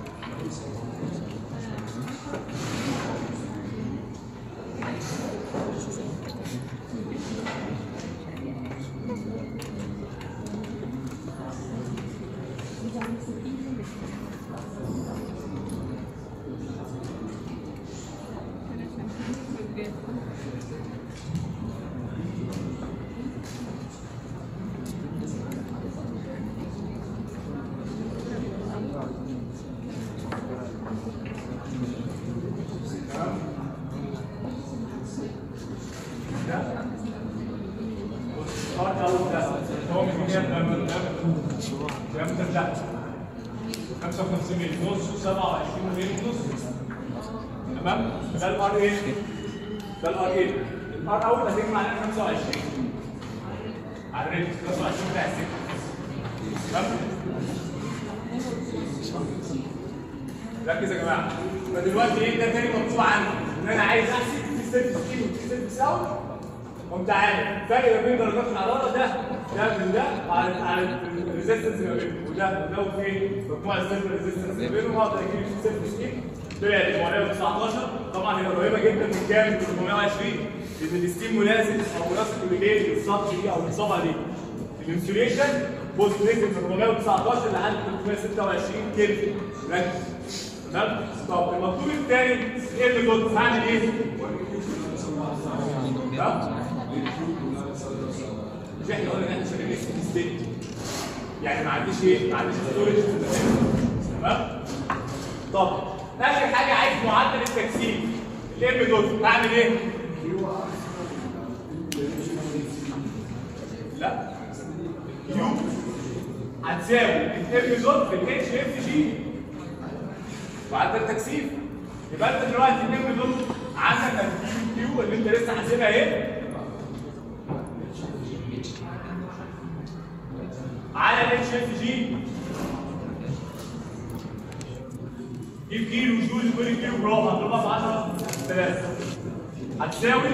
الارض اول ده هو من هنا من كام ترجع 55 مللي نص 27 مللي نص تمام ده الار ايه ده الار ايه الار اول هتجمع على 25 على الريت 25 بتاع السكه تمام ركز يا جماعه فدلوقتي ايه ده تاني مطلوب عندي ان انا عايز احسب في سيرفيس كيلو في سيرفيس اوت قمت عارف الفرق ما بين درجات الحراره ده ده من ده على على الريزستنس ما بينهم وده وده وفين مجموع السيرفيس ريزستنس ما بينهم اقدر اجيب سيرفيس كيلو طلعت 419 طبعا هي قريبه جدا من كام؟ من 420 لان الستيم مناسب او مناسب للايه؟ للسطح دي او للصبغه دي الانسوليشن بوست نيجاتيف 419 لحد 326 كلفن ركز تمام؟ طب المطلوب الثاني ايه اللي كنت هعمل ايه؟ ها؟ مش احنا قلنا ان احنا شغالين في ستيت يعني ما عنديش ايه؟ ما عنديش ستورج في المكان تمام؟ طب اخر حاجه عايز معدل التكثيف الام دوت هعمل ايه؟ لا يو هتساوي الام دوت في الاتش اف جي معدل التكثيف يبقى انت دلوقتي الام دوت عندك الكيو كيو اللي انت لسه حاسبها ايه؟ على الاتش اف جي دي كيلو جول كل كيلو جرام هتضربها في 10 3 هتساوي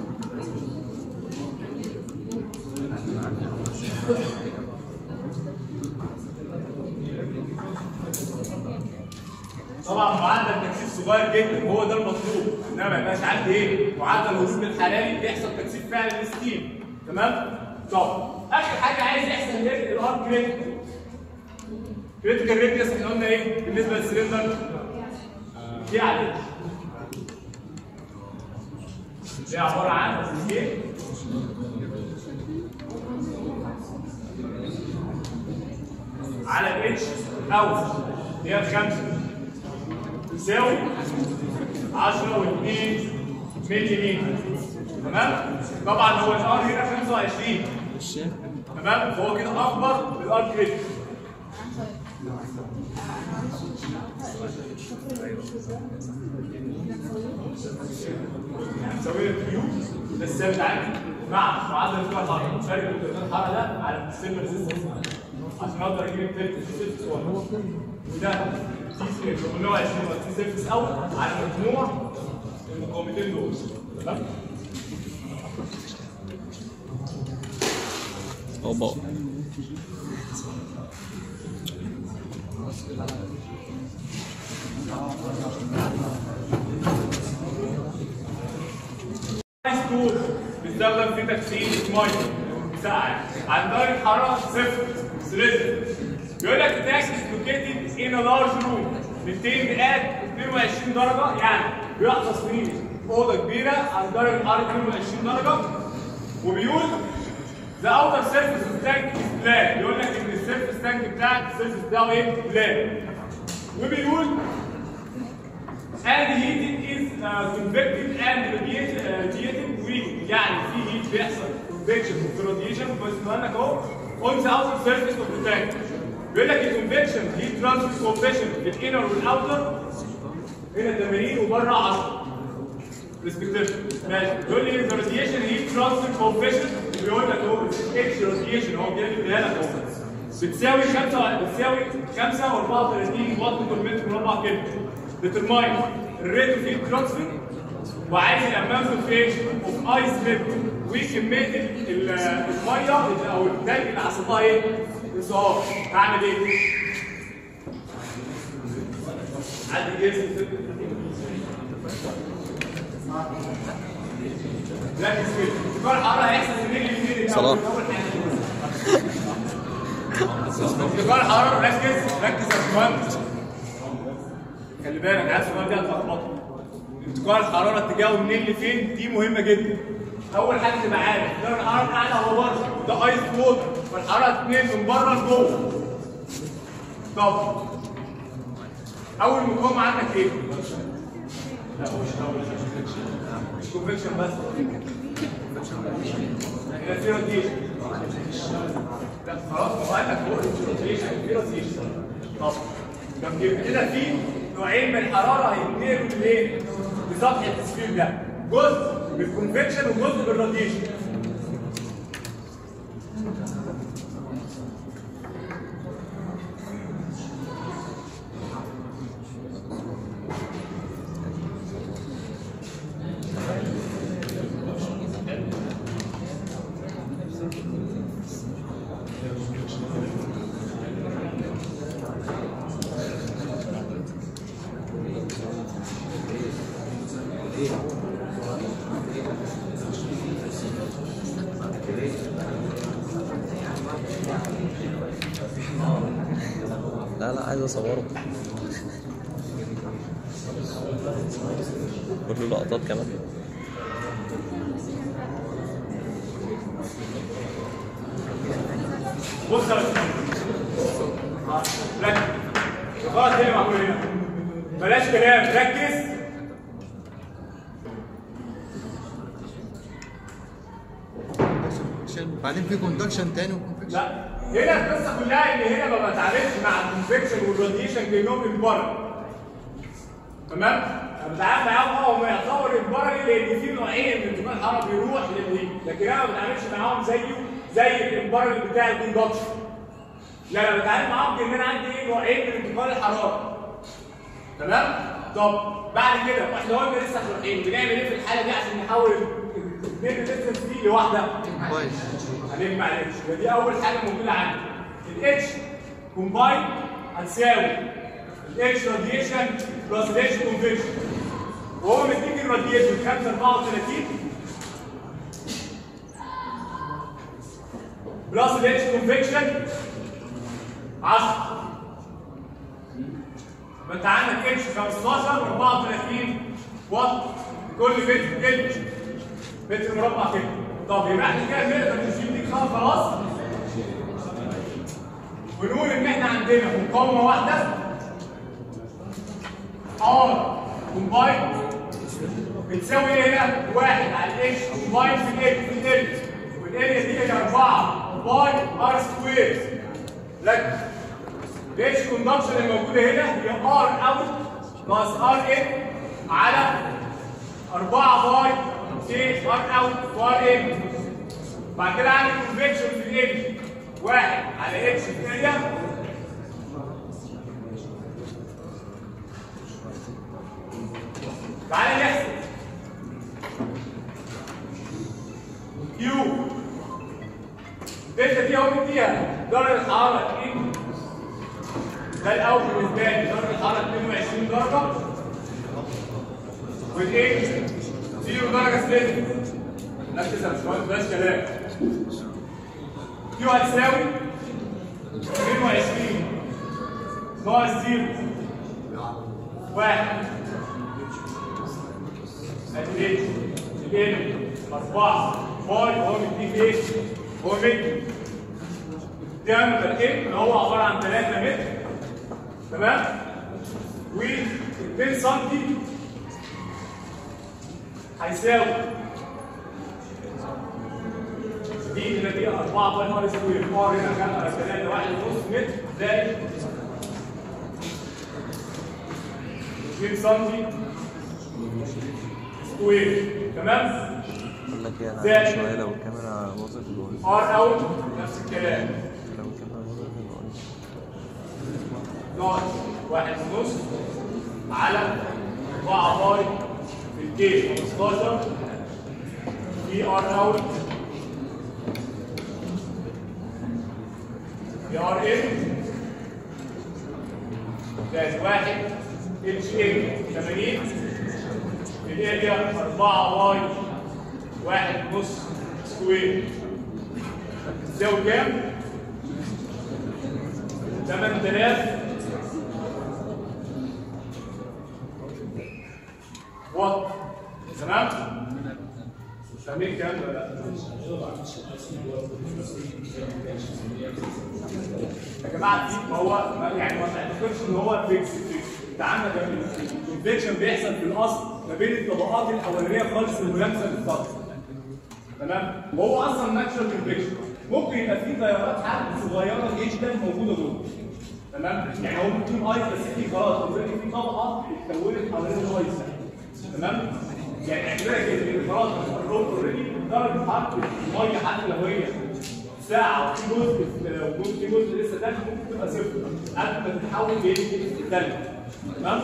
طبعا معدل تكثيف صغير جدا هو ده المطلوب انما ما يبقاش عندي ايه معدل الهروب الحراري بيحصل تكثيف فعلا للستيم تمام طب اخر حاجه عايز يحصل ايه الار كريتيكال كريتيكال ريديوس احنا قلنا ايه بالنسبه للسلندر دي عليه دي عباره عن ايه على الاتش او هي الخمسه تساوي 10 و2 ملي تمام طبعا هو الار هنا 25 تمام فهو كده اكبر من الار كريتيك هنسوي له كيو ده الثابت عندي مع معدل ارتفاع الحراره فرق ارتفاع الحراره ده على السيلفر ريزيستنس عشان اقدر اجيب التلت السيلفس وده تي 820 تي سيرفس اوت على مجموع المقاومتين دول تمام اوبا ايس كول بيستخدم في تكسير ميه مساعد عند درجه حراره صفر سليزر بيقول لك تاكس لوكيتد ان لارج روم 200 ات 22 درجه يعني بيحصل تصميم اوضه كبيره عند درجه حراره 22 درجه وبيقول ذا اوتر سيرفيس اوف تانك از بلان بيقول لك ان السيرفيس تانك بتاعك السيرفيس بتاعه ايه؟ بلان وبيقول and heating is uh, convective and radiated uh, radiating weak يعني في heat بيحصل convection وفي radiation بس لك اهو on the outer surface of the tank بيقول لك الكونفكشن heat transfer coefficient في الانر والاوتر هنا 80 وبره 10 ريسبكتيف ماشي بيقول لي the radiation heat transfer coefficient بيقول لك اهو اتش radiation هو بيديها لك اهو بتساوي 5 بتساوي 5 و34 واط بر متر مربع كده ديترماين الريت اوف هيت ترانسفير وعايز الاماونت اوف ايه؟ اوف ايس ليفل وكميه ال- ال- الميه اللي- او التلج اللي حصل لها ايه؟ انصهار هعمل ايه؟ عدي جسم ركز كده انتقال الحراره هيحصل منين لمنين صلاح. اول حاجه انتقال الحراره ركز ركز يا باشمهندس خلي بالك عارف السؤال ده هتلخبطك انتقال الحراره اتجاهه منين لفين دي مهمه جدا اول حاجه تبقى عارف درجه الحراره الاعلى هو بره ده ايس ووتر فالحراره تتنقل من بره لجوه طب اول مقاومه عندك ايه؟ لا مش اول مش كونفكشن بس هنا في روتيشن لا خلاص ما قال لك فوق روتيشن في روتيشن طب طب يبقى كده في نوعين من الحراره هيتنقلوا ليه؟ لسطح التسفير ده جزء بالكونفكشن وجزء بالراديشن لا لا عايز اصوره كله لقطات كمان بص يا باشمهندس ركز غلط هنا معمول هنا بلاش كلام ركز بعدين في كوندكشن تاني وكونفكشن لا هنا القصه كلها ان هنا ما بتعاملش مع الكونفكشن والراديشن كانهم من بره تمام؟ انا بتعامل معاهم اه هم يعتبر البرري لان في نوعين من انتقال الحراره بيروح للهيت لكن انا ما بتعاملش معاهم زيه زي البرري بتاع الكوندكشن لا انا بتعامل معاهم كان انا عندي ايه نوعين من انتقال الحراره تمام؟ طب بعد كده احنا قلنا لسه شرحين بنعمل ايه في الحاله دي عشان نحول الاثنين ريزيستنس دي لواحده؟ كويس هنجمع الاتش ودي اول حاجه موجوده عندي الاتش كومباين هتساوي الاتش راديشن بلس الاتش كونفكشن وهو مديك الراديشن 5 34 بلس الاتش كونفكشن 10 يبقى انت عندك اتش 15 34 واط كل متر كده متر مربع كده طب يبقى احنا كده نقدر نشيل دي خلاص خلاص ونقول ان احنا عندنا مقاومه واحده ار كومباين بتساوي ايه هنا؟ واحد على الاتش كومباين في الاتش في الاتش والاريا دي هي 4 باي ار سكوير ركز الاتش كوندكشن اللي موجوده هنا هي ار اوت ناقص ار ان على 4 باي ايه ار اوت وار ان بعد كده عندي كونفكشن في الان واحد على اتش في اريا تعالى نحسب كيو الدلتا دي اهو مديها درجه الحراره 2 ده الاول بالنسبه لي درجه الحراره 22 درجه والايه زيرو درجه سليم ركز يا باشمهندس بلاش كلام كيو هتساوي 22 ناقص زيرو واحد ادي ايه الان اربعه باي هو مديك ايه هو مدي ده الان اللي هو عباره عن 3 متر تمام و 2 سم هيساوي دي اللي دي 4 باي ار سكوير ار هنا 3 1 ونص متر زائد 2 سم سكوير تمام بقول لك ايه انا زائد. عايز شويه لو الكاميرا باظت بقول ار اوت نفس الكلام لو الكاميرا باظت بقول ناقص واحد ونص على 4 باي في الكي 15 في ار اوت في ار ان زائد واحد اتش ان 80 الاريا 4 واي واحد نص سكوير تساوي كام؟ 8000 واط تمام؟ فاهمين الكلام ده ولا لا؟ يا جماعه دي ما هو ما يعني ما تعتقدش ان هو فيكس فيكس انت عندك الانفكشن بيحصل في الاصل ما بين الطبقات الاولانيه خالص الملامسه للسطح تمام وهو اصلا ناتشرال انفكشن ممكن يبقى فيه تيارات حرب صغيره الاتش ده موجوده جوه تمام يعني هو ممكن ايس بس في خلاص اوريدي في طبقه اتكونت حوالين الايس ده. تمام يعني اعتبرها كده ان خلاص الروب اوريدي درجه حراره الميه حتى لو هي ساعه وفي جزء لو جزء في جزء لسه داخل ممكن تبقى صفر قبل ما تتحول للثلج تمام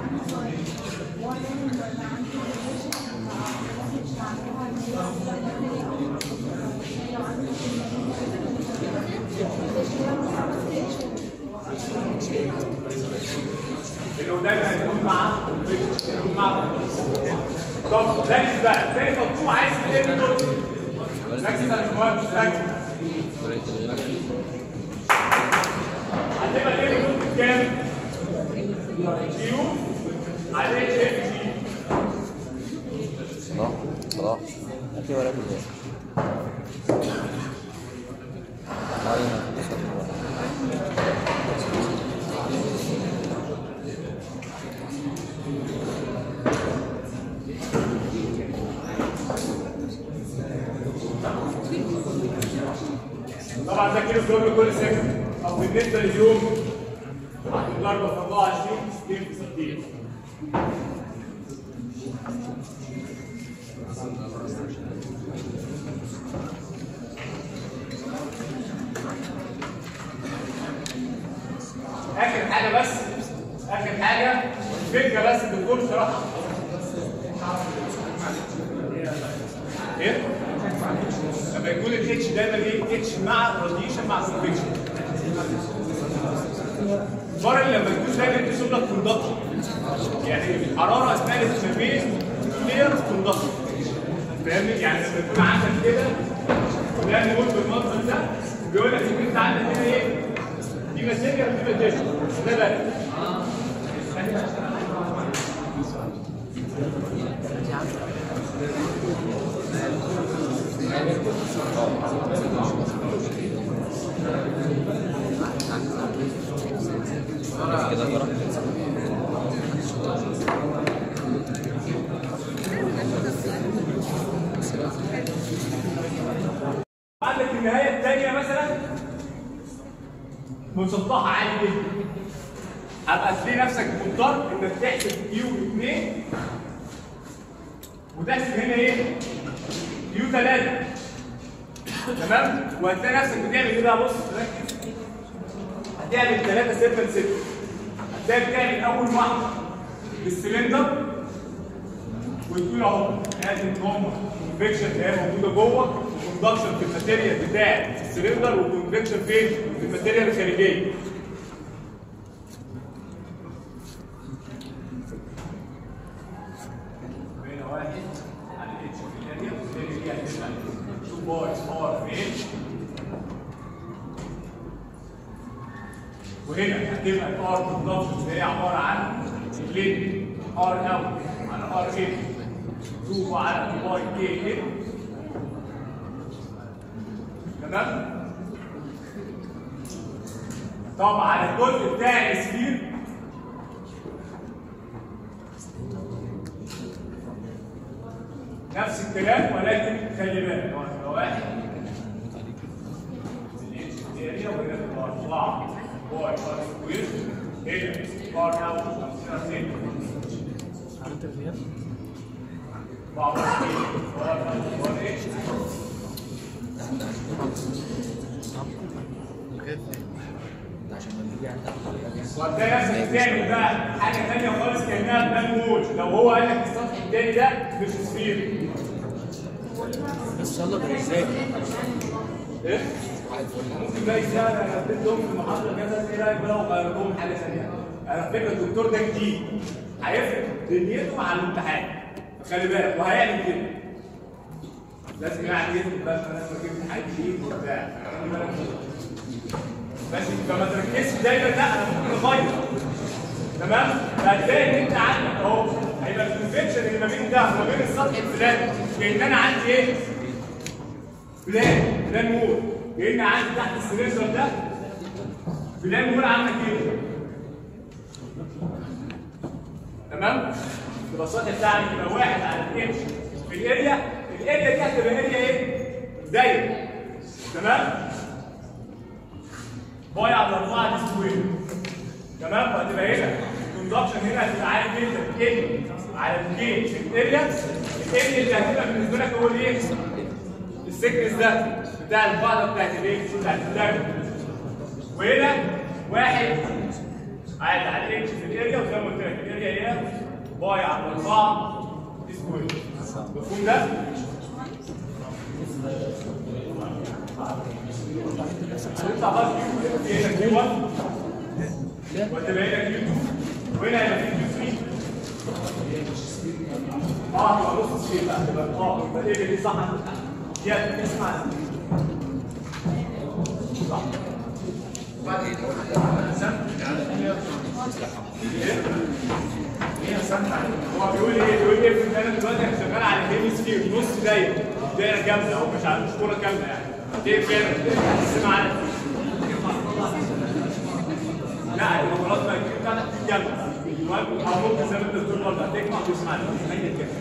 لانه دايما هيكون مع هيكون مع طب ركز بقى زي مطلوب عايز ايه دول ركز على المواد ركز هتبقى ايه الجزء كام؟ كيو على اتش اف جي خلاص خلاص هاتي ورقة ازاي طبعا ده كيلو جرام كل سكند او بالنسبه لليوم هتضربه في 24 60 في 60 اخر حاجه بس اخر حاجه فكره بس الدكتور شرحها ايه؟ لما يكون الاتش دايما ايه؟ اتش مع راديشن مع كونفكشن. الفرق لما يكون دايما اتش لك كوندكتور. يعني الحراره اسمها الانترفيس كلير كوندكتور. فاهمني؟ يعني لما يكون عندك كده ده نقول بالمنظر ده بيقول لك ان انت عندك هنا ايه؟ دي مسيجر ودي ماتيشن. ده بقى كده ورا عندك النهايه الثانيه مثلا مسطحه عادي جدا هبقى تلاقي نفسك مضطر انك تحسب كيو 2 وتحسب هنا ايه؟ كيو 3 تمام؟ وهتلاقي نفسك بتعمل ايه بقى بص ركز هتعمل 3 6 6 هتلاقي بتعمل اول واحده بالسلندر وتقول اهو ادي النورمال كونفكشن اللي هي موجوده جوه وكوندكشن في الماتيريال بتاع السلندر وكونفكشن فين؟ في الماتيريال الخارجيه. هنا واحد على الاتش في الاريا والاريا دي هتبقى 2 باي ار في وهنا هتبقى الار كوندكشن اللي هي عباره عن لين ار اوت على ار ان 2 على 2 باي كي ان تمام طبعا الجزء بتاع السفير نفس الكلام ولكن خلي بالك هو هيبقى واحد الاريا وهنا تبقى اربعه باي ار سكوير هنا ار اوت 50 بعض وهتلاقي نفسك بتعمل بقى حاجه ثانيه خالص كانها بلان وول لو هو قال لك السطح الثاني ده مش سفير بس يلا ده ازاي ايه؟ ممكن بقى يسال انا اديت لهم في المحاضره كذا ايه رايك بقى لو غير لهم حاجه ثانيه؟ على فكره الدكتور ده جديد هيفرق دنيته مع الامتحان خلي بالك وهيعمل كده لازم يعني يثبت بقى انا لازم اجيب امتحان جديد وبتاع خلي بالك ماشي فما تركزش دايما لا انا ممكن اغير تمام فهتلاقي ان انت عندك اهو هيبقى الكونفكشن اللي ما بين ده وما بين السطح الفلاني كان انا عندي ايه؟ بلان بلان مول كان عندي تحت السلندر ده بلان مول عامله كده تمام؟ يبقى السطح بتاعي يبقى واحد على الاتش في الاريا الاريا دي هتبقى اريا ايه؟ دايره تمام؟ باي على 4 دي سكوير تمام وهتبقى هنا الكوندكشن هنا هتبقى عالي جدا ال على الجيت في الاريا الاريا اللي هتبقى بالنسبه لك هو الايه؟ السكنس ده بتاع القاعده بتاعت الايه؟ بتاعت الدم وهنا واحد عادي على الاتش في الاريا وزي ما قلت لك الاريا هي باي على 4 دي سكوير مفهوم ده؟ هنطلع بقى في هنا كيو 1 وتبقى هنا كيو 2 وهنا هيبقى في كيو 3 اه تبقى نص الشيء بقى تبقى اه يبقى ايه دي صح دي اسمع صح بعدين هو بيقول ايه؟ بيقول ايه في انا دلوقتي انا شغال على الهيمسفير نص دايره دايره كامله او مش عارف مش كوره كامله يعني دي فين؟ هتقسمها على لا يبقى خلاص بقى الكيو بتاعتك تتجمع المهم او ممكن زي ما انت بتقول برضه هتجمع وتقسم على اي كده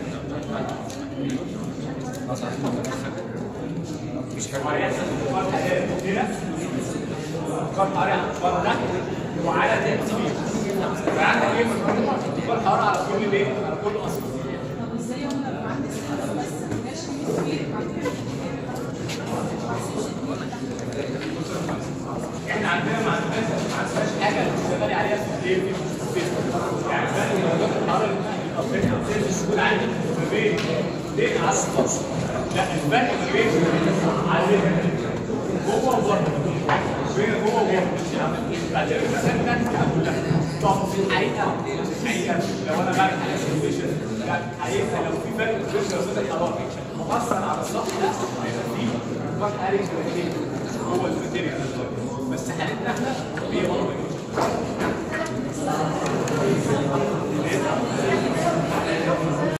مش حلو هيحصل فرق هنا فرق حراري على الفرق ده وعلى تأثير فعندك ايه فرق حرارة على كل ايه؟ على كل اصل طب ازاي انا لو عندي سنه بس ماشي كتير بعد كده احنا عندنا ما عندناش ما عندناش حاجه تشتغلي عليها في الايه في السيستم يعني مثلا درجات الحراره الافريقيه مش موجود عندي ما بين ليه على السطح لا الفرق ما بين على جوه وبره بين جوه وبره بعدين المسائل بتاعتي كلها طب في الحقيقه في الحقيقه لو انا بعمل حاجه سيميوليشن لا الحقيقه لو في فرق بين درجات الحراره مؤثر على السطح ده هيبقى فيه فرق حراري جوه الماتيريال بس حالتنا احنا هي